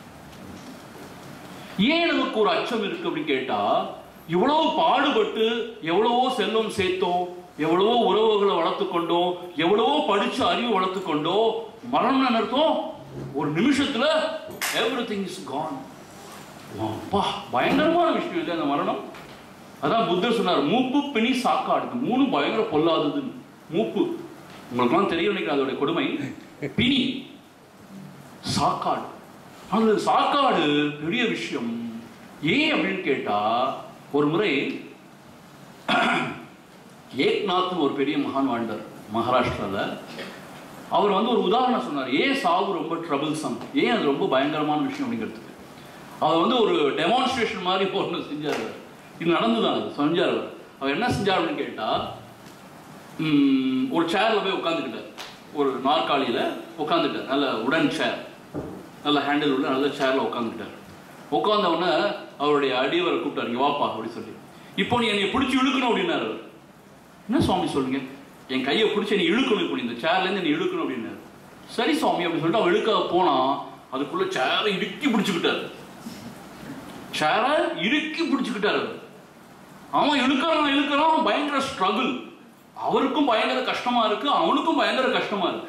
ஏன் நமக்கு ஒரு அச்சம் இருக்கு அப்படின்னு கேட்டா இவ்வளவு பாடுபட்டு எவ்வளவோ செல்வம் சேர்த்தோம் எவ்வளவோ உறவுகளை வளர்த்து கொண்டோம் எவ்வளவோ படிச்சு அறிவு வளர்த்து கொண்டோம் மரணம் அர்த்தம் ஒரு நிமிஷத்துல எவ்ரி திங் இஸ் கான் அப்பா பயங்கரமான விஷயம் இல்லை அந்த மரணம் அதான் புத்தர் சொன்னார் மூப்பு பிணி சாக்காடு இந்த மூணு பயங்கர பொல்லாததுன்னு மூப்பு உங்களுக்குலாம் தெரியும் நினைக்கிறேன் அதோட கொடுமை பிணி சாக்காடு அந்த சாக்காடு பெரிய விஷயம் ஏன் அப்படின்னு கேட்டா ஒரு முறை ஏக்நாத் ஒரு பெரிய மகான் வாழ்ந்தார் மகாராஷ்டிரால அவர் வந்து ஒரு உதாரணம் சொன்னார் ஏன் சாவு ரொம்ப ட்ரபிள்சம் ஏன் அது ரொம்ப பயங்கரமான விஷயம் அப்படிங்கிறதுக்கு அவர் வந்து ஒரு டெமான்ஸ்ட்ரேஷன் மாதிரி ஒன்று செஞ்சார் அவர். இது நடந்துதான் அது செஞ்சார் அவர் அவர் என்ன செஞ்சார் அப்படின்னு கேட்டா ம், ஒரு சேர்ல போய் உட்காந்துக்கிட்டார் ஒரு நாற்காலியில உட்காந்துட்டார் நல்ல உடன் சேர் நல்ல ஹேண்டில் உள்ள நல்ல சேர்ல உட்காந்துக்கிட்டார் உட்கார்ந்த உடனே அவருடைய அடியவரை கூப்பிட்டாரு "இங்க வாப்பா அப்படி சொல்லி இப்போ நீ என்னை பிடிச்சி இழுக்கணும் அப்படின்னாரு அவர் என்ன சுவாமி சொல்லுங்க என் கையை பிடிச்சி நீ இழுக்கணும் இப்படி இந்த சேர்ல இருந்து நீ இழுக்கணும் அப்படின்னாரு சரி சுவாமி அப்படின்னு சொல்லிட்டு அவன் இழுக்க போனா அதுக்குள்ள சேரை இடுக்கி பிடிச்சுக்கிட்டாரு சேரை இறுக்கி பிடிச்சுக்கிட்டாரு அவர். அவன் இழுக்கிறான் இழுக்கிறான் பயங்கர ஸ்ட்ரகிள் அவருக்கும் பயங்கர கஷ்டமா இருக்கு அவனுக்கும் பயங்கர கஷ்டமா இருக்கு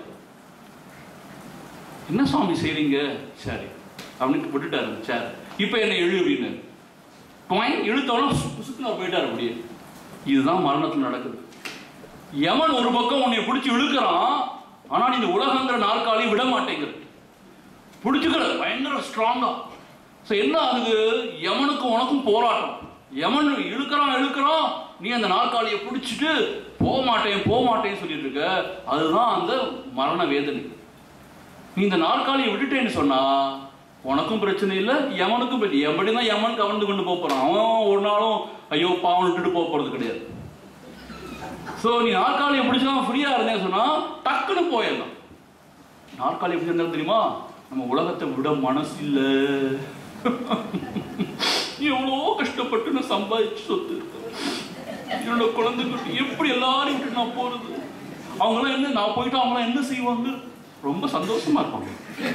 என்ன சுவாமி செய்றீங்க சரி அவனுக்கு விட்டுட்டாரு அந்த சேர் இப்போ என்ன எழு அப்படின்னு பாயிண்ட் இழுத்தவனும் சுசுக்கு அவர் போயிட்டாரு அப்படியே இதுதான் மரணத்தில் நடக்குது யமன் ஒரு பக்கம் உன்னை பிடிச்சி இழுக்கிறான் ஆனா நீ இந்த உலகங்கிற நாற்காலியை விட மாட்டேங்கிற பிடிச்சுக்கிற பயங்கர ஸ்ட்ராங்கா ஸோ என்ன ஆகுது யமனுக்கும் உனக்கும் போராட்டம் யமன் இழுக்கிறான் இழுக்கிறான் நீ அந்த நாற்காலியை பிடிச்சிட்டு போக மாட்டேன் போக மாட்டேன்னு சொல்லிட்டு இருக்க அதுதான் அந்த மரண வேதனை நீ இந்த நாற்காலியை விட்டுட்டேன்னு சொன்னா உனக்கும் பிரச்சனை இல்லை யமனுக்கும் பிரச்சனை எப்படிதான் யமன் கவர்ந்து கொண்டு போக போறான் அவன் ஒரு நாளும் ஐயோ பாவம் விட்டுட்டு போக போறது கிடையாது ஸோ நீ நாற்காலியை பிடிச்சா ஃப்ரீயா இருந்தேன்னு சொன்னா டக்குன்னு போயிடலாம் நாற்காலி எப்படி இருந்தாலும் தெரியுமா நம்ம உலகத்தை விட மனசு இல்ல எவ்வளோ கஷ்டப்பட்டு நான் சம்பாதிச்சு சொத்து என்னோட குழந்தைங்களுக்கு எப்படி எல்லாரையும் விட்டு நான் போறது அவங்களாம் என்ன நான் போயிட்டு அவங்களாம் என்ன செய்வாங்க ரொம்ப சந்தோஷமா இருப்பாங்க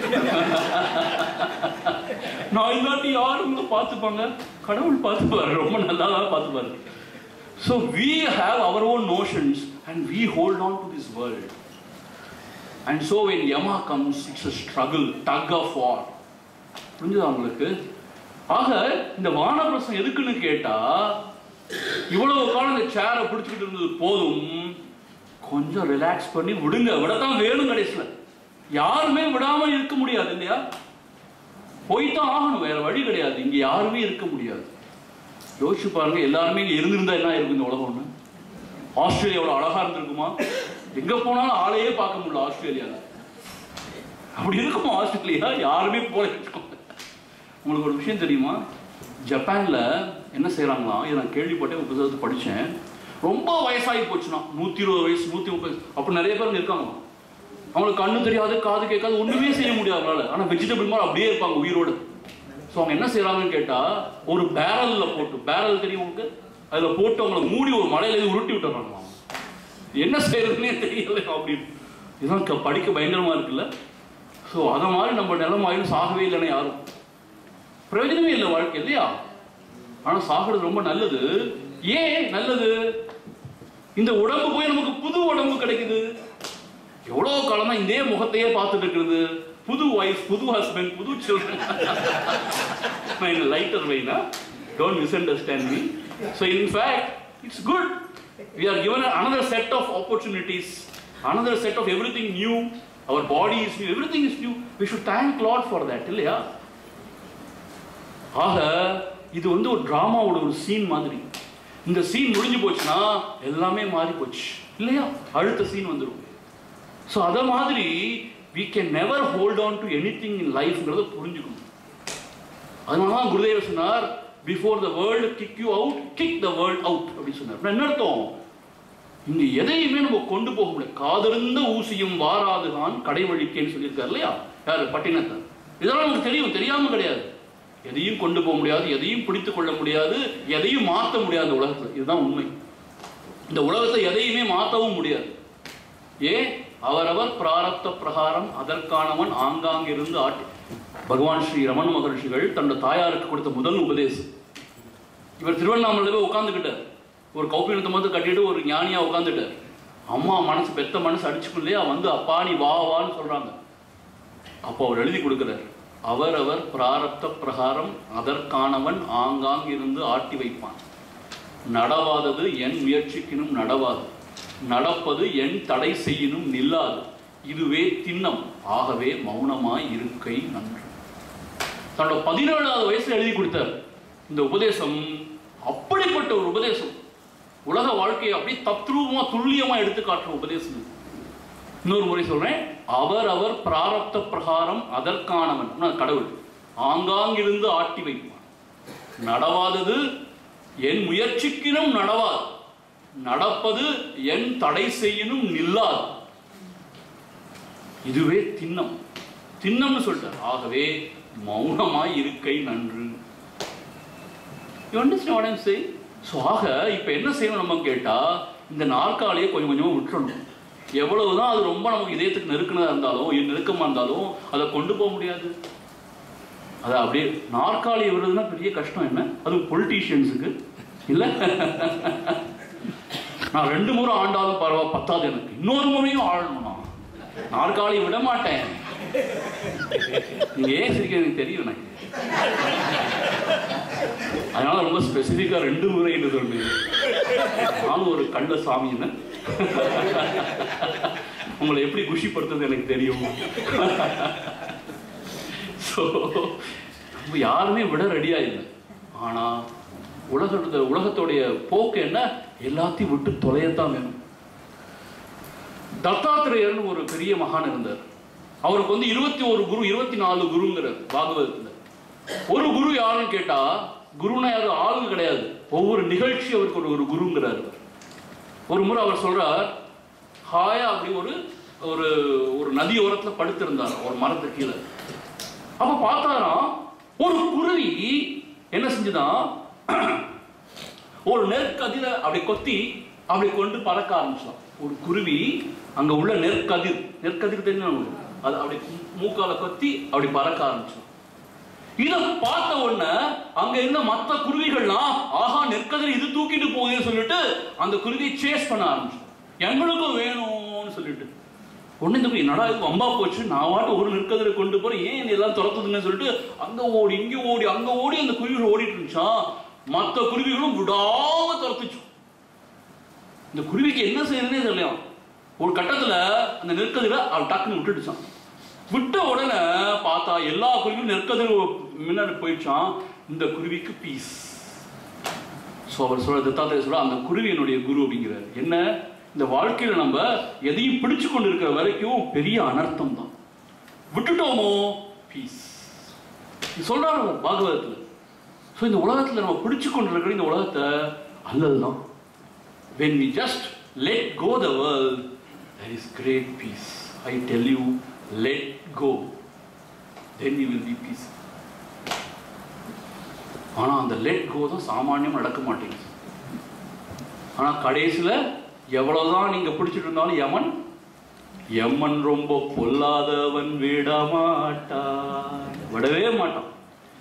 நான் இல்லாட்டி யாரும் உங்களை பார்த்துப்பாங்க கடவுள் பார்த்துப்பாரு ரொம்ப நல்லா தான் பார்த்துப்பாரு so we have our own notions and we hold on to this world and so when Yama comes it's a struggle tug of war புரிஞ்சுதா உங்களுக்கு ஆக இந்த வானப்பிரசம் எதுக்குன்னு கேட்டா இவ்வளவு காலம் இந்த சேரை பிடிச்சிக்கிட்டு இருந்தது போதும் கொஞ்சம் ரிலாக்ஸ் பண்ணி விடுங்க விடத்தான் வேணும் கடைசியில யாருமே விடாம இருக்க முடியாது இல்லையா போய்தான் ஆகணும் வேற வழி கிடையாது இங்க யாருமே இருக்க முடியாது யோசிச்சு பாருங்க எல்லாருமே இங்க இருந்திருந்தா என்ன இருக்கும் இந்த உலகம் ஒண்ணு ஆஸ்திரேலியா எவ்வளவு அழகா இருந்திருக்குமா எங்க போனாலும் ஆளையே பார்க்க முடியல ஆஸ்திரேலியால அப்படி இருக்குமா ஆஸ்திரேலியா யாருமே போல வச்சுக்கோங்க உங்களுக்கு ஒரு விஷயம் தெரியுமா ஜப்பான்ல என்ன செய்றாங்களாம் இதை நான் கேள்விப்பட்டேன் ஒரு புத்தகத்தை படிச்சேன் ரொம்ப வயசாகி போச்சுன்னா நூத்தி இருபது வயசு நூத்தி முப்பது அப்படி நிறைய பேர் இங்க இருக்காங்க அவங்களுக்கு கண்ணு தெரியாது காது கேட்காது ஒண்ணுமே செய்ய முடியாது அவங்களால ஆனா வெஜிடபிள் மாதிரி அப்படியே இருப்பாங்க உயிரோடு ஸோ அவங்க என்ன செய்றாங்கன்னு கேட்டா ஒரு பேரல்ல போட்டு பேரல் தெரியும் உங்களுக்கு அதுல போட்டு அவங்கள மூடி ஒரு மலையில இருந்து உருட்டி விட்டுறாங்களாம் என்ன செய்யறதுன்னே தெரியல அப்படின்னு இதெல்லாம் க- படிக்க பயங்கரமா இருக்குல்ல ஸோ அத மாதிரி நம்ம நிலமாயும் சாகவே இல்லைன்னு யாரும் பிரயோஜனமே இல்லை வாழ்க்கை இல்லையா ஆனா சாகிறது ரொம்ப நல்லது ஏன் நல்லது இந்த உடம்பு போய் நமக்கு புது உடம்பு கிடைக்குது எவ்வளவு காலமா இதே முகத்தையே பார்த்துட்டு இருக்கிறது புது ஒய்ஃப் புது ஹஸ்பண்ட் புது சில்ட்ரன் நான் இந்த லைட்டர் வைனா don't misunderstand me so in fact it's good we are given another set of opportunities another set of everything new our body is new everything is new we should thank lord for that இல்லையா ஆக இது வந்து ஒரு டிராமாவோட ஒரு scene மாதிரி இந்த scene முடிஞ்சு போச்சுன்னா எல்லாமே மாறி போச்சு இல்லையா அடுத்த சீன் வந்துடும் ஸோ அத மாதிரி we can never hold on to anything in லைஃப்ங்கிறத புரிஞ்சுக்கணும் அதனால தான் குருதேவர் சொன்னார் before the world kick you out kick the world out அப்படின்னு சொன்னார் அப்படின்னா என்ன அர்த்தம் இங்க எதையுமே நம்ம கொண்டு போக முடியாது காதிருந்த ஊசியும் வாராதுகான் கடைவழிக்கேன்னு சொல்லியிருக்காரு இல்லையா யாரு பட்டினத்தார் இதெல்லாம் நமக்கு தெரியும் தெரியாம கிடையாது எதையும் கொண்டு போக முடியாது எதையும் பிடித்து கொள்ள முடியாது எதையும் மாற்ற முடியாது இந்த உலகத்துல இதுதான் உண்மை இந்த உலகத்தை எதையுமே மாற்றவும் முடியாது ஏன் அவரவர் பிராரப்த பிரகாரம் அதற்கானவன் ஆங்காங்கிருந்து ஆட்டி பகவான் ஸ்ரீ ரமண மகர்ஷிகள் தன்னோட தாயாருக்கு கொடுத்த முதல் உபதேசம் இவர் திருவண்ணாமலையில போய் உட்காந்துக்கிட்டார் ஒரு கௌபீனத்தை வந்து கட்டிட்டு ஒரு ஞானியா உட்காந்துட்டார் அம்மா மனசு பெத்த மனசு அடிச்சுக்கும் இல்லையா வந்து அப்பா நீ வா வான்னு சொல்றாங்க அப்போ அவர் எழுதி கொடுக்கிறார் அவரவர் பிராரப்த பிரகாரம் அதற்கானவன் ஆங்காங் இருந்து ஆட்டி வைப்பான் நடவாதது என் முயற்சிக்கினும் நடவாது நடப்பது என் தடை செய்யினும் நில்லாது இதுவே திண்ணம் ஆகவே மௌனமாய் இருக்கை நன்று தன்னோட பதினேழாவது வயசுல எழுதி கொடுத்தார் இந்த உபதேசம் அப்படிப்பட்ட ஒரு உபதேசம் உலக வாழ்க்கையை அப்படியே தத்ரூபமா துல்லியமா எடுத்து காட்டுற உபதேசம் இது. இன்னொரு முறை சொல்றேன் அவர் அவர் பிராரப்த பிரகாரம் அதற்கானவன் அப்படின்னா கடவுள் ஆங்காங்கிருந்து ஆட்டி வைப்பான் நடவாதது என் முயற்சிக்கினும் நடவாது நடப்பது என் தடை செய்யினும் நில்லாது இதுவே திண்ணம் திண்ணம்னு சொல்லிட்டார் ஆகவே மௌனமாய் இருக்கை நன்று you understand what I'm saying so ஆக இப்போ என்ன செய்யணும் நம்ம கேட்டா இந்த நாற்காலியை கொஞ்சம் கொஞ்சமாக விட்டுறணும் எவ்வளவுதான் அது ரொம்ப நமக்கு இதயத்துக்கு நெருக்கினதா இருந்தாலும் நெருக்கமா இருந்தாலும் அதை கொண்டு போக முடியாது அது அப்படியே நாற்காலியை விடுறதுன்னா பெரிய கஷ்டம் என்ன அது பொலிட்டீஷியன்ஸுக்கு இல்ல நான் ரெண்டு முறை ஆண்டாலும் பரவாயில்ல பத்தாது எனக்கு இன்னொரு முறையும் ஆளணும் நான் நாற்காலியை விட மாட்டேன் நீங்க ஏன் சிரிக்க எனக்கு தெரியும் எனக்கு அதனால ரொம்ப ஸ்பெசிஃபிக்கா ரெண்டு முறை என்று சொன்னேன் நானும் ஒரு கண்ட சாமின்னு உங்களை எப்படி குஷிப்படுத்துறது எனக்கு தெரியும் ஸோ நம்ம யாருமே விட ரெடியா இல்லை ஆனா உலகத்தோட உலகத்தோடைய போக்கு என்ன எல்லாத்தையும் விட்டு தொலையத்தான் வேணும் தத்தாத்திரேயர்னு ஒரு பெரிய மகான் இருந்தார் அவருக்கு வந்து இருபத்தி ஒரு குரு இருபத்தி நாலு குருங்கிறார் பாகவதத்துல ஒரு குரு யாருன்னு கேட்டா குருனா யாரும் ஆளுங்க கிடையாது ஒவ்வொரு நிகழ்ச்சி அவருக்கு ஒரு ஒரு குருங்கிறார் அவர். ஒரு முறை அவர் சொல்றார் ஹாயா அப்படி ஒரு ஒரு ஒரு நதி ஓரத்துல படுத்திருந்தார் ஒரு மரத்து கீழே அப்ப பார்த்தாராம் ஒரு குருவி என்ன செஞ்சுதான் ஒரு நெற்கதிர அப்படி கொத்தி அப்படி கொண்டு பறக்க ஆரம்பிச்சான் ஒரு குருவி அங்க உள்ள நெற்கதிர் நெற்கதிர் தெரியும் உங்களுக்கு? அது அப்படி மூக்கால கொத்தி அப்படி பறக்க ஆரம்பிச்சான் இத பார்த்த உடனே அங்க இருந்த மத்த குருவிகள்லாம் ஆஹா நெற்கதிர் இது தூக்கிட்டு போகுதுன்னு சொல்லிட்டு அந்த குருவியை சேஸ் பண்ண ஆரம்பிச்சு எங்களுக்கும் வேணும்னு சொல்லிட்டு உடனே இந்த குருவி, என்னடா இது வம்பா போச்சு நான் வாட்டு ஒரு நெற்கதிரை கொண்டு போறேன் ஏன் என்னை எல்லாம் துரத்துதுன்னு சொல்லிட்டு அங்க ஓடி இங்க ஓடி அங்க ஓடி அந்த குருவிகள் ஓடிட்டு இருந்துச்சான் மத்த குருவிகளும் விடாம துரத்துச்சு இந்த குருவிக்கு என்ன செய்யறதுனே தெரியலையாம் ஒரு கட்டத்துல அந்த நெற்கதிரை அவள் டக்குன்னு விட்டுடுச்சான் விட்ட உடனே பார்த்தா எல்லா குருவியும் நெற்கதிர் முன்னாடி போயிடுச்சான் இந்த குருவிக்கு பீஸ் ஸோ அவர் சொல்ற தத்தாத்திரை சொல்ற அந்த குருவி என்னுடைய குரு அப்படிங்கிறார் என்ன இந்த வாழ்க்கையில நம்ம எதையும் பிடிச்சு கொண்டு இருக்கிற வரைக்கும் பெரிய அனர்த்தம் தான் விட்டுட்டோமோ பீஸ் சொல்றாரு அவர் பாகவதத்துல ஸோ இந்த உலகத்துல நம்ம பிடிச்சு கொண்டு இருக்கிற இந்த உலகத்தை அல்லதுதான் when we just let go the world there is great peace i tell you let go then you will be peace ஆனா அந்த let go தான் சாமானியம் நடக்க மாட்டேங்குது ஆனா கடைசியில எவ்வளவுதான் நீங்க பிடிச்சிட்டு இருந்தாலும் யமன் யமன் ரொம்ப பொல்லாதவன் விட மாட்டான் விடவே மாட்டான்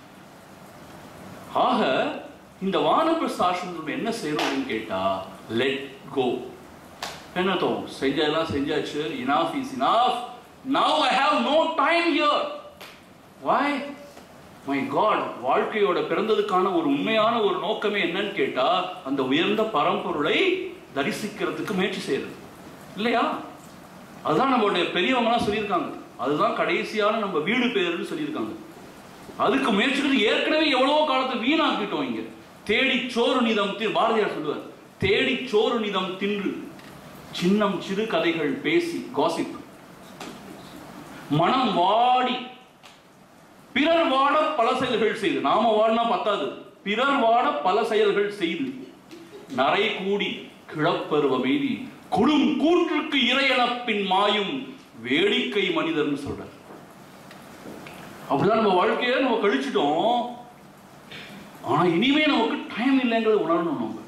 ஆக இந்த வானப்பிரசாசனம் நம்ம என்ன செய்யணும் அப்படின்னு கேட்டா லெட் கோ என்ன தோம் செஞ்சதெல்லாம் செஞ்சாச்சு enough is enough now I have no time here why my God வாழ்க்கையோட பிறந்ததுக்கான ஒரு உண்மையான ஒரு நோக்கமே என்னன்னு கேட்டா அந்த உயர்ந்த பரம்பொருளை தரிசிக்கிறதுக்கு முயற்சி செய்யறது இல்லையா அதுதான் நம்மளுடைய பெரியவங்கலாம் சொல்லியிருக்காங்க அதுதான் கடைசியான நம்ம வீடு பேருன்னு சொல்லியிருக்காங்க அதுக்கு முயற்சிக்கிறது ஏற்கனவே எவ்வளவோ காலத்தை வீணாக்கிட்டோம் இங்க தேடி சோறு நிதம் தி- பாரதியார் சொல்லுவார் தேடி சோறு நிதம் தின்று சின்னம் சிறு கதைகள் பேசி காசிப் மனம் வாடி பிறர் வாட பல செயல்கள் செய்து நாம வாடினா பத்தாது பிறர் வாட பல செயல்கள் செய்து நரை கூடி கிழப்பருவ மீதி குடும் கூற்றுக்கு இறையனப்பின் மாயும் வேடிக்கை மனிதர்னு சொல்றார் அப்படிதான் நம்ம வாழ்க்கையை நம்ம கழிச்சிட்டோம் ஆனா இனிமே நமக்கு டைம் இல்லைங்கிறத உணரணும் நம்ம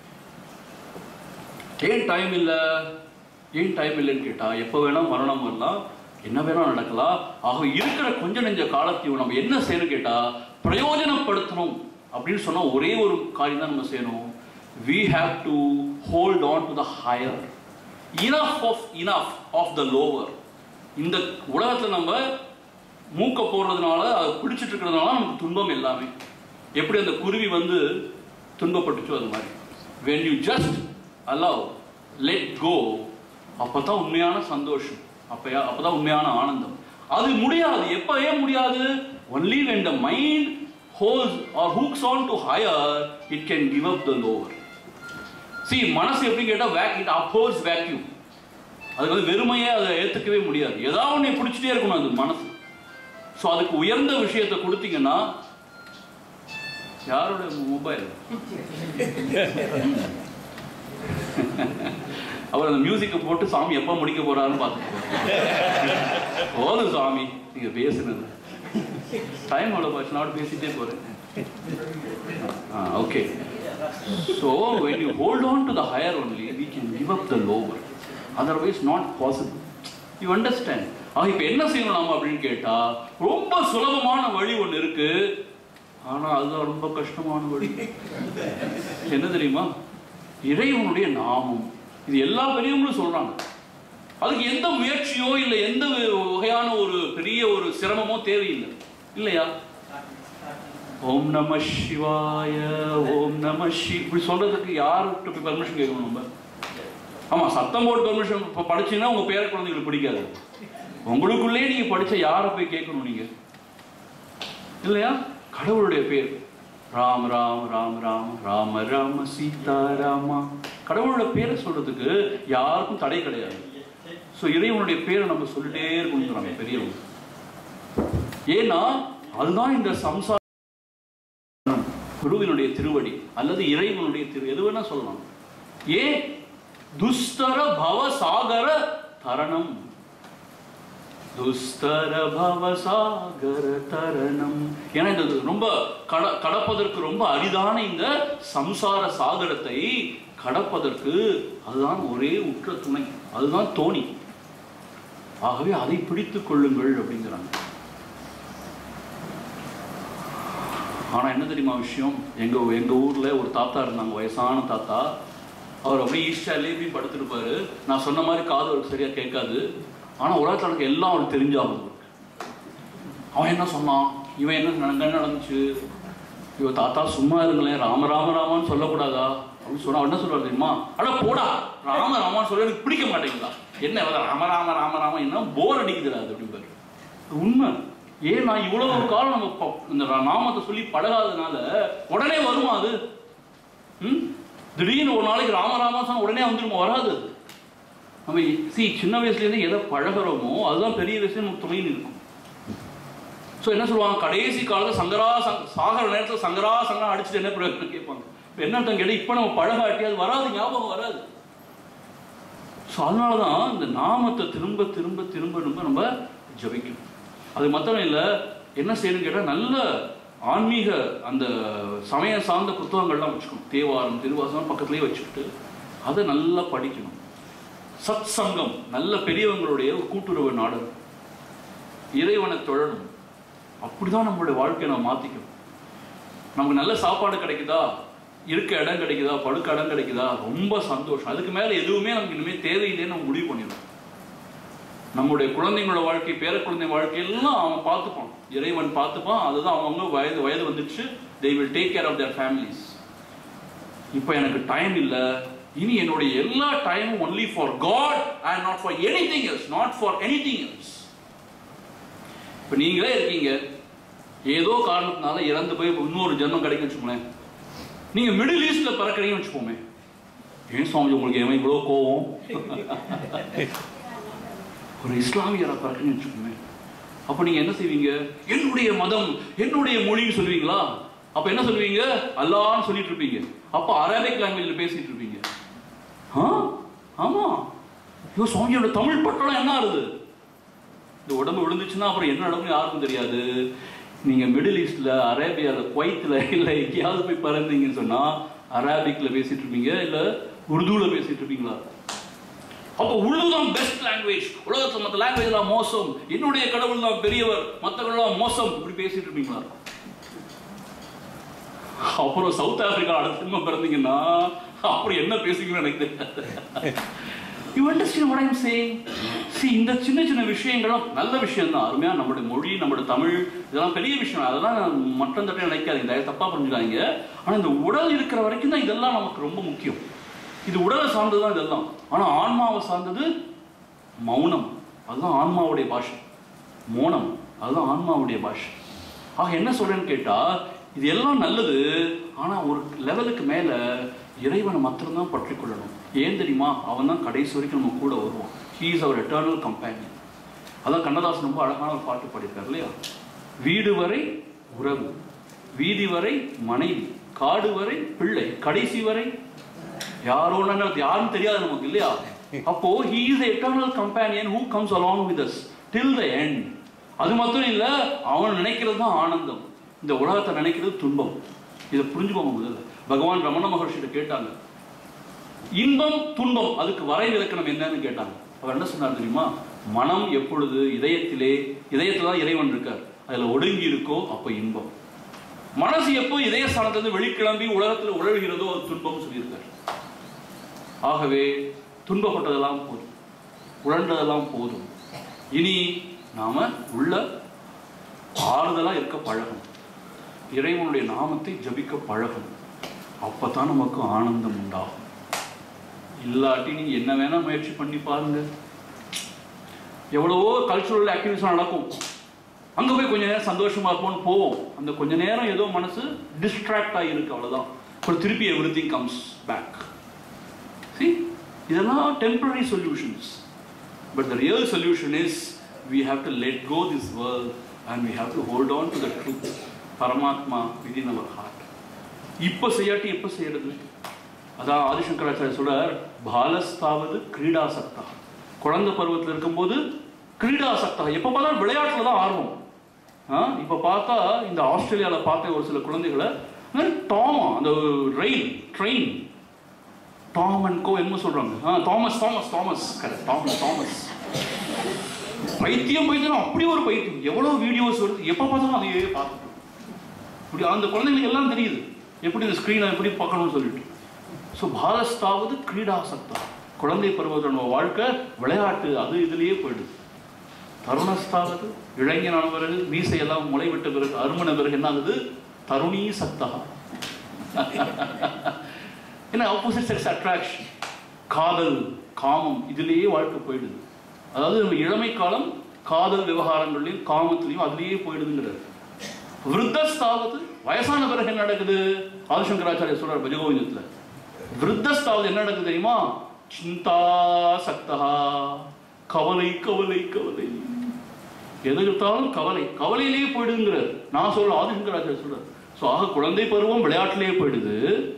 ஏன் டைம் இல்லை ஏன் டைம் இல்லைன்னு கேட்டா எப்போ வேணா மரணம் வரலாம் என்ன வேணா நடக்கலாம் ஆக இருக்கிற கொஞ்ச நெஞ்ச காலத்தையும் நம்ம என்ன செய்யணும் கேட்டா பிரயோஜனப்படுத்தணும் அப்படின்னு சொன்னா ஒரே ஒரு காரியம் தான் நம்ம செய்யணும் we have to hold on to the higher enough of enough of the lower இந்த உலகத்துல நம்ம மூக்க போடுறதுனால அதை பிடிச்சிட்டு இருக்கிறதுனால நமக்கு துன்பம் எல்லாமே எப்படி அந்த குருவி வந்து துன்பப்பட்டுச்சோ அது மாதிரி when you just allow let go அப்பதான் உண்மையான சந்தோஷம் அப்பயா அப்பதான் உண்மையான ஆனந்தம் அது முடியாது எப்ப ஏன் முடியாது only when the mind holds or hooks on to higher it can give up the lower see மனசு எப்படி கேட்டா வேக் இட் upholds vacuum அதுக்கு வந்து வெறுமையே அதை ஏத்துக்கவே முடியாது ஏதாவது ஒண்ணு பிடிச்சிட்டே இருக்கணும் அது மனசு ஸோ அதுக்கு உயர்ந்த விஷயத்தை கொடுத்தீங்கன்னா யாரோட மொபைல் அவர் அந்த மியூசிக்கை போட்டு சாமி எப்போ முடிக்க போறாருன்னு பார்த்துட்டு போதும் சாமி நீங்க பேசுனது டைம் அவ்வளோ போச்சு நான் பேசிட்டே போறேன் okay so when you hold on to the higher only we can give up the lower otherwise not possible you understand ஆக இப்போ என்ன செய்யணும் நாம அப்படின்னு கேட்டா ரொம்ப சுலபமான வழி ஒன்று இருக்கு ஆனா அதுதான் ரொம்ப கஷ்டமான வழி என்ன தெரியுமா இறைவனுடைய நாமம் இது எல்லா பெரியவங்களும் சொல்றாங்க அதுக்கு எந்த முயற்சியோ இல்லை எந்த வகையான ஒரு பெரிய ஒரு சிரமமோ தேவையில்லை இல்லையா ஓம் நம சிவாய ஓம் நம ஷி இப்படி சொல்றதுக்கு யார்கிட்ட போய் பர்மிஷன் கேட்கணும் நம்ம ஆமா சத்தம் போட்டு பர்மிஷன் இப்போ படிச்சீங்கன்னா உங்க பேர குழந்தைங்களுக்கு பிடிக்காது உங்களுக்குள்ளே நீங்க படிச்ச யாரை போய் கேட்கணும் நீங்க இல்லையா கடவுளுடைய பேர் ராம் ராம் ராம் ராம் ராம ராம சீதா ராமா கடவுளோட பேரை சொல்றதுக்கு யாருக்கும் தடை கிடையாது ஸோ இறைவனுடைய பேரை நம்ம சொல்லிட்டே இருக்கணும் பெரியவங்க ஏன்னா அதுதான் இந்த சம்சார குருவினுடைய திருவடி அல்லது இறைவனுடைய திரு எது வேணா சொல்லலாம் ஏன் துஸ்தர பவ சாகர தரணம் துஸ்தர பவ சாகர தரணம் ஏன்னா இது ரொம்ப கட கடப்பதற்கு ரொம்ப அரிதான இந்த சம்சார சாகரத்தை கடப்பதற்கு அதுதான் ஒரே உற்ற துணை அதுதான் தோணி ஆகவே அதை பிடித்துக் கொள்ளுங்கள் அப்படிங்கிறாங்க ஆனா என்ன தெரியுமா விஷயம் எங்க எங்க ஊர்ல ஒரு தாத்தா இருந்தாங்க வயசான தாத்தா அவர் அப்படியே ஈஸ்டாலே இப்படி படுத்திருப்பாரு நான் சொன்ன மாதிரி காது அவருக்கு சரியா கேட்காது ஆனா உலகத்துல எனக்கு எல்லாம் அவருக்கு தெரிஞ்சாகும் அவன் என்ன சொன்னான் இவன் என்ன நடங்க என்ன நடந்துச்சு இவ தாத்தா சும்மா இருங்களேன் ராம ராம ராமான்னு சொல்லக்கூடாதா அப்படின்னு சொன்னா அவன் என்ன சொல்றாரு தெரியுமா அட போடா ராம ராமான்னு சொல்ல எனக்கு பிடிக்க மாட்டேங்குதா என்ன இவன் ராம ராம ராம ராம என்ன போர் அடிக்குதுடா அது அப்படிம்பாரு உண்மை ஏன் நான் இவ்வளவு காலம் நம்ம ப- இந்த நாமத்தை சொல்லி பழகாதனால உடனே வருமா அது ம்? திடீர்னு ஒரு நாளைக்கு ராம ராமா சொன்னா உடனே வந்துருமா வராது அது நம்ம சி சின்ன வயசுலேருந்து எதை பழகுறோமோ அதுதான் பெரிய வயசுல நமக்கு துணைன்னு இருக்கும் ஸோ என்ன சொல்லுவாங்க கடைசி காலத்துல சங்கரா சங் சாகர நேரத்தில் சங்கரா சங்கரா அடிச்சுட்டு என்ன பிரயோஜனம் கேட்பாங்க இப்போ என்ன அர்த்தம் கேட்டால் இப்போ நம்ம பழகாட்டி அது வராது ஞாபகம் வராது ஸோ அதனால தான் இந்த நாமத்தை திரும்ப திரும்ப திரும்ப திரும்ப நம்ம ஜபிக்கணும் அது மாத்திரம் இல்லை என்ன செய்யணும்னு கேட்டால் நல்ல ஆன்மீக அந்த சமய சார்ந்த புத்தகங்கள்லாம் வச்சுக்கணும் தேவாரம் திருவாசனம் பக்கத்துலேயே வச்சுக்கிட்டு அதை நல்லா படிக்கணும் சத் சங்கம் நல்ல பெரியவங்களுடைய ஒரு கூட்டுறவு நாடகம் இறைவனை தொழணும் அப்படிதான் நம்மளுடைய வாழ்க்கையை நம்ம மாத்திக்கணும் நமக்கு நல்ல சாப்பாடு கிடைக்குதா இருக்க இடம் கிடைக்குதா படுக்க இடம் கிடைக்குதா ரொம்ப சந்தோஷம் அதுக்கு மேல எதுவுமே நமக்கு இனிமே தேவையில்லைன்னு நம்ம முடிவு பண்ணிடுவோம் நம்முடைய குழந்தைங்களோட வாழ்க்கை பேர குழந்தை வாழ்க்கையெல்லாம் அவன் பார்த்துப்பான் இறைவன் பார்த்துப்பான் அதுதான் அவங்கவுங்க வயது வயது வந்துடுச்சு they will take care of their families இப்போ எனக்கு டைம் இல்லை இனி என்னுடைய எல்லா டைமும் only for God and not for anything else not for anything else இப்போ நீங்களே இருக்கீங்க ஏதோ காரணத்தினால இறந்து போய் இன்னொரு ஜென்மம் கிடைக்கும் வச்சுக்கோங்களேன் நீங்க மிடில் ஈஸ்ட்ல பிறக்கிறீங்கன்னு வச்சுக்கோமே ஏன் சுவாமி உங்களுக்கு எவன் இவ்வளோ கோவம் ஒரு இஸ்லாமியரை பிறக்கிறீங்கன்னு வச்சுக்கோமே அப்போ நீங்க என்ன செய்வீங்க என்னுடைய மதம் என்னுடைய மொழின்னு சொல்லுவீங்களா அப்ப என்ன சொல்லுவீங்க அல்லான்னு சொல்லிட்டு இருப்பீங்க அப்ப அரபிக் லாங்குவேஜ்ல பேசிட்டு இருப்பீங்க ஆ ஆமா ஐயோ சுவாமியோட தமிழ் பட்டெல்லாம் என்ன ஆகுது இந்த உடம்பு விழுந்துச்சுன்னா அப்புறம் என்ன நடக்கும் யாருக்கும் தெரியாது நீங்க மிடில் ஈஸ்ட்ல அரேபியால குவைத்துல இல்ல எங்கேயாவது போய் பிறந்தீங்கன்னு சொன்னா அரபிக்ல பேசிட்டு இருப்பீங்க இல்ல உருதுல பேசிட்டு இருப்பீங்களா அப்போ உருதுதான் பெஸ்ட் லாங்குவேஜ் உலகத்துல மற்ற லாங்குவேஜ் எல்லாம் மோசம் என்னுடைய கடவுள் தான் பெரியவர் மற்றவர்கள்லாம் மோசம் இப்படி பேசிட்டு இருப்பீங்களா அப்புறம் சவுத் ஆப்பிரிக்கா அடுத்த திரும்ப பிறந்தீங்கன்னா அப்புறம் என்ன பேசுவீங்கன்னு எனக்கு தெரியாது you understand what I'm saying see இந்த சின்ன சின்ன விஷயங்களும் நல்ல விஷயம் தான் அருமையா நம்மளுடைய மொழி நம்மளுடைய தமிழ் இதெல்லாம் பெரிய விஷயம் அதெல்லாம் மட்டம் தட்டை நினைக்காதீங்க தயவு தப்பா புரிஞ்சுக்காதீங்க ஆனா இந்த உடல் இருக்கிற வரைக்கும் தான் இதெல்லாம் நமக்கு ரொம்ப முக்கியம் இது உடலை சார்ந்தது தான் இதெல்லாம் ஆனா ஆன்மாவை சார்ந்தது மௌனம் அதுதான் ஆன்மாவுடைய பாஷை மௌனம் அதுதான் ஆன்மாவுடைய பாஷை ஆக என்ன சொல்றேன்னு கேட்டா இது எல்லாம் நல்லது ஆனா ஒரு லெவலுக்கு மேல இறைவனை மாத்திரம்தான் பற்றி கொள்ளணும் ஏன் தெரியுமா அவன் தான் கடைசி வரைக்கும் நம்ம கூட வருவான் he is our eternal companion அதான் கண்ணதாசன் ரொம்ப அழகான ஒரு பாட்டு பாடியிருக்காரு இல்லையா வீடு வரை உறவு வீதி வரை மனைவி காடு வரை பிள்ளை கடைசி வரை யாரோ யாரும் தெரியாது நமக்கு இல்லையா அப்போ he is eternal companion who comes along with us till the end அது மட்டும் இல்ல அவன் நினைக்கிறது தான் ஆனந்தம் இந்த உலகத்தை நினைக்கிறது துன்பம் இதை புரிஞ்சுக்கோங்க முதல்ல பகவான் ரமண மகர்ஷிட்ட கேட்டாங்க இன்பம் துன்பம் அதுக்கு வரை விளக்கணம் என்னன்னு கேட்டாங்க அவர் என்ன சொன்னார் தெரியுமா மனம் எப்பொழுது இதயத்திலே இதயத்துல தான் இறைவன் இருக்கார் அதுல ஒடுங்கி இருக்கோ அப்ப இன்பம் மனசு எப்போ இதய ஸ்தானத்திலிருந்து வெளிக்கிளம்பி உலகத்துல உழல்கிறதோ அது துன்பம் சொல்லியிருக்கார் ஆகவே துன்பப்பட்டதெல்லாம் போதும் உழன்றதெல்லாம் போதும் இனி நாம உள்ள ஆறுதலா இருக்க பழகணும் இறைவனுடைய நாமத்தை ஜபிக்க பழகணும் அப்பதான் நமக்கு ஆனந்தம் உண்டாகும் இல்லாட்டி நீங்க என்ன வேணா முயற்சி பண்ணி பாருங்க எவ்வளவோ கல்ச்சுரல் ஆக்டிவிட்டிஸ் நடக்கும் அங்க போய் கொஞ்ச நேரம் சந்தோஷமா இருப்போம்னு போவோம் அந்த கொஞ்ச நேரம் ஏதோ மனசு டிஸ்ட்ராக்ட் ஆகிருக்கு அவ்வளவுதான் அப்புறம் திருப்பி everything comes back see இதெல்லாம் temporary solutions but the real solution is we have to let go this world and we have to hold on to the truth பரமாத்மா விதின் அவர் ஹார்ட் இப்போ செய்யாட்டி எப்போ செய்யறது அதான் ஆதிசங்கராச்சாரிய சொல்றார் பாலஸ்தாவது கிரீடாசக்தா குழந்தை பருவத்தில் இருக்கும்போது கிரீடாசக்தா எப்போ பார்த்தாலும் விளையாட்டுல தான் ஆர்வம் ஆ இப்போ பார்த்தா இந்த ஆஸ்திரேலியாவில் பார்த்த ஒரு சில குழந்தைகளை டாமா அந்த rain train Tom and go என்னமோ சொல்றாங்க ஆ Thomas Thomas Thomas correct Thomas Thomas பைத்தியம் பைத்தியம் அப்படி ஒரு பைத்தியம் எவ்வளவு வீடியோஸ் வருது எப்போ பார்த்தாலும் அதையே பார்த்துட்டு இப்படி அந்த குழந்தைங்களுக்கு எல்லாம் தெரியுது எப்படி இந்த ஸ்க்ரீனை எப்படி பார்க்கணும்னு சொல்லிட்டு ஸோ பாலஸ்தாவது கிரீடாசக்தா குழந்தை பருவத்தோட வாழ்க்கை விளையாட்டு அது இதுலயே போயிடுது தருணஸ்தாவது இளைஞனான பிறகு மீசையெல்லாம் முளை விட்ட பிறகு அருமன பிறகு என்ன ஆகுது தருணீ சக்தா என்ன ஆப்போசிட் செக்ஸ் அட்ராக்ஷன் காதல் காமம் இதுலேயே வாழ்க்கை போயிடுது அதாவது நம்ம இளமை காலம் காதல் விவகாரங்கள்லையும் காமத்திலையும் அதுலேயே போயிடுதுங்கிறார் விருத்தஸ்தாவது வயசான பிறகு என்ன நடக்குது ஆதிசங்கராச்சாரிய சொல்றார் பஜகோவிந்தத்துல விருத்தஸ்தாவது என்ன நடக்குது தெரியுமா சிந்தா சக்தா கவலை கவலை கவலை எதுத்தாலும் கவலை கவலையிலேயே போயிடுங்கிறார் நான் சொல்ற ஆதிசங்கராச்சாரிய சொல்றார் ஸோ ஆக குழந்தை பருவம் விளையாட்டிலேயே போயிடுது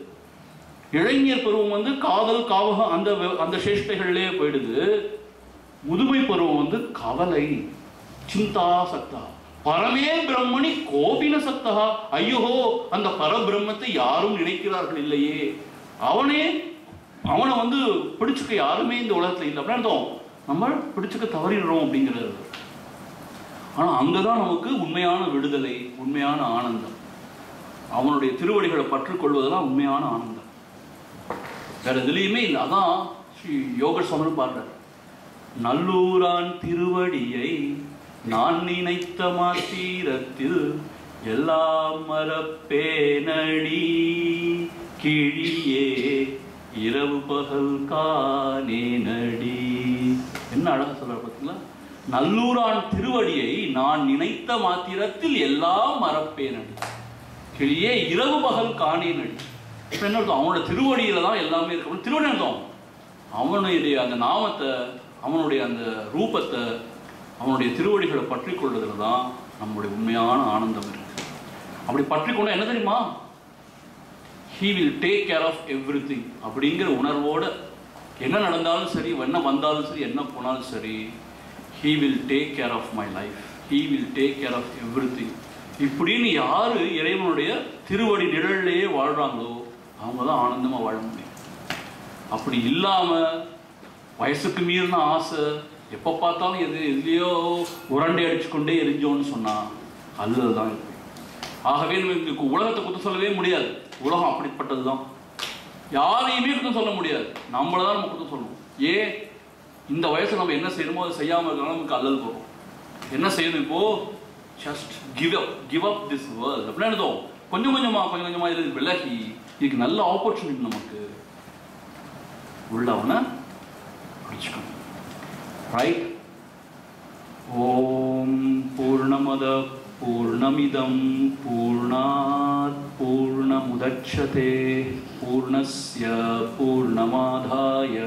இளைஞர் பருவம் வந்து காதல் காவகம் அந்த வெ- அந்த சேஷ்டைகள்லயே போயிடுது முதுமை பருவம் வந்து கவலை சிந்தா சக்தா பரமே பிரம்மணி கோபின சக்தா ஐயோ அந்த பரபிரம்மத்தை யாரும் நினைக்கிறார்கள் இல்லையே அவனே அவனை வந்து பிடிச்சுக்க யாருமே இந்த உலகத்துல இல்லை அப்படின்னு அர்த்தம் நம்ம பிடிச்சுக்க தவறிடுறோம் அப்படிங்கிறது ஆனா அங்கதான் நமக்கு உண்மையான விடுதலை உண்மையான ஆனந்தம் அவனுடைய திருவடிகளை பற்றுக்கொள்வதெல்லாம் உண்மையான ஆனந்தம் வேற எதுலையுமே இல்லை அதான் ஸ்ரீ யோக சுவாமி பாடுறார் நல்லூரான் திருவடியை நான் நினைத்த மாத்திரத்தில் எல்லாம் மறப்பேனடி கிழியே இரவு பகல் காணேனடி என்ன அழகா சொல்ற பார்த்தீங்களா நல்லூரான் திருவடியை நான் நினைத்த மாத்திரத்தில் எல்லாம் மறப்பேனடி கிளியே இரவு பகல் காணேனடி இப்ப என்ன அர்த்தம் அவனோட திருவடியில தான் எல்லாமே இருக்கு திருவடி அர்த்தம் அவனுடைய அந்த நாமத்தை அவனுடைய அந்த ரூபத்தை அவனுடைய திருவடிகளை பற்றி கொள்றதுல தான் நம்முடைய உண்மையான ஆனந்தம் இருக்கு அப்படி பற்றி கொண்டா என்ன தெரியுமா he will take care of everything அப்படிங்கிற உணர்வோட என்ன நடந்தாலும் சரி என்ன வந்தாலும் சரி என்ன போனாலும் சரி he will take care of my life he will take care of everything இப்படின்னு யாரு இறைவனுடைய திருவடி நிழல்லையே வாழ்றாங்களோ அவங்க தான் ஆனந்தமா வாழ முடியும் அப்படி இல்லாம வயசுக்கு மீறின ஆசை எப்போ பார்த்தாலும் எது எதுலேயோ உரண்டை அடிச்சுக்கொண்டே எரிஞ்சோன்னு சொன்னா அல்லது தான் இருக்கு ஆகவே நம்ம இந்த உலகத்தை குத்தம் சொல்லவே முடியாது உலகம் அப்படிப்பட்டது தான் யாரையுமே குத்தம் சொல்ல முடியாது நம்மளை தான் நம்ம குத்தம் சொல்லணும் ஏன் இந்த வயசுல நம்ம என்ன செய்யணுமோ அதை செய்யாமல் இருக்கலாம் நமக்கு அல்லல் போகும் என்ன செய்யணும் இப்போ just give up give up this world அப்படின்னு அர்த்தம் கொஞ்சம் கொஞ்சமா கொஞ்சம் கொஞ்சமா இது விலகி இதுக்கு நல்ல ஆப்பர்ச்சுனிட்டி நமக்கு உள்ளவனை பிடிச்சுக்கணும் ரைட் ஓம் பூர்ணமத பூர்ணமிதம் பூர்ணாத் பூர்ணமுதட்சதே பூர்ணஸ்ய பூர்ணமாதாய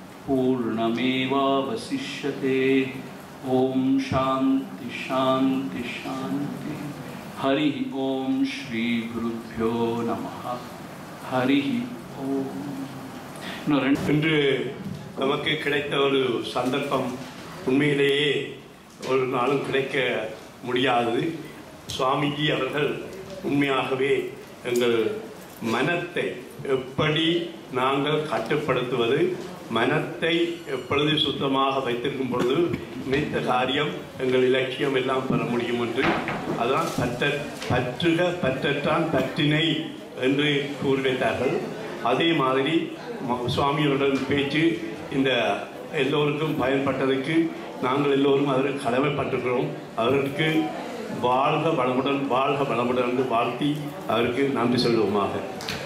பூர்ணமேவாவசிஷ்யதே ஓம் சாந்தி சாந்தி சாந்தி ஹரி ஓம் ஸ்ரீ குருभ्यो நமः ஹரி ஓம் இன்னும் ரெண்டு இன்று நமக்கு கிடைத்த ஒரு சந்தர்ப்பம் உண்மையிலேயே ஒரு நாளும் கிடைக்க முடியாதது சுவாமிஜி அவர்கள் உண்மையாகவே எங்கள் மனத்தை எப்படி நாங்கள் கட்டுப்படுத்துவது மனத்தை எப்பொழுது சுத்தமாக வைத்திருக்கும் பொழுது நினைத்த காரியம் எங்கள் இலட்சியம் எல்லாம் பெற முடியும் என்று அதான் பற்ற பற்றுக பற்றற்றான் பற்றினை என்று கூறிவைத்தார்கள் அதே மாதிரி ம- சுவாமியுடன் பேச்சு இந்த எல்லோருக்கும் பயன்பட்டதுக்கு நாங்கள் எல்லோரும் அதற்கு கடமைப்பட்டிருக்கிறோம் அவர்களுக்கு வாழ்க வளமுடன் வாழ்க வளமுடன் என்று வாழ்த்தி அவருக்கு நன்றி சொல்வோமாக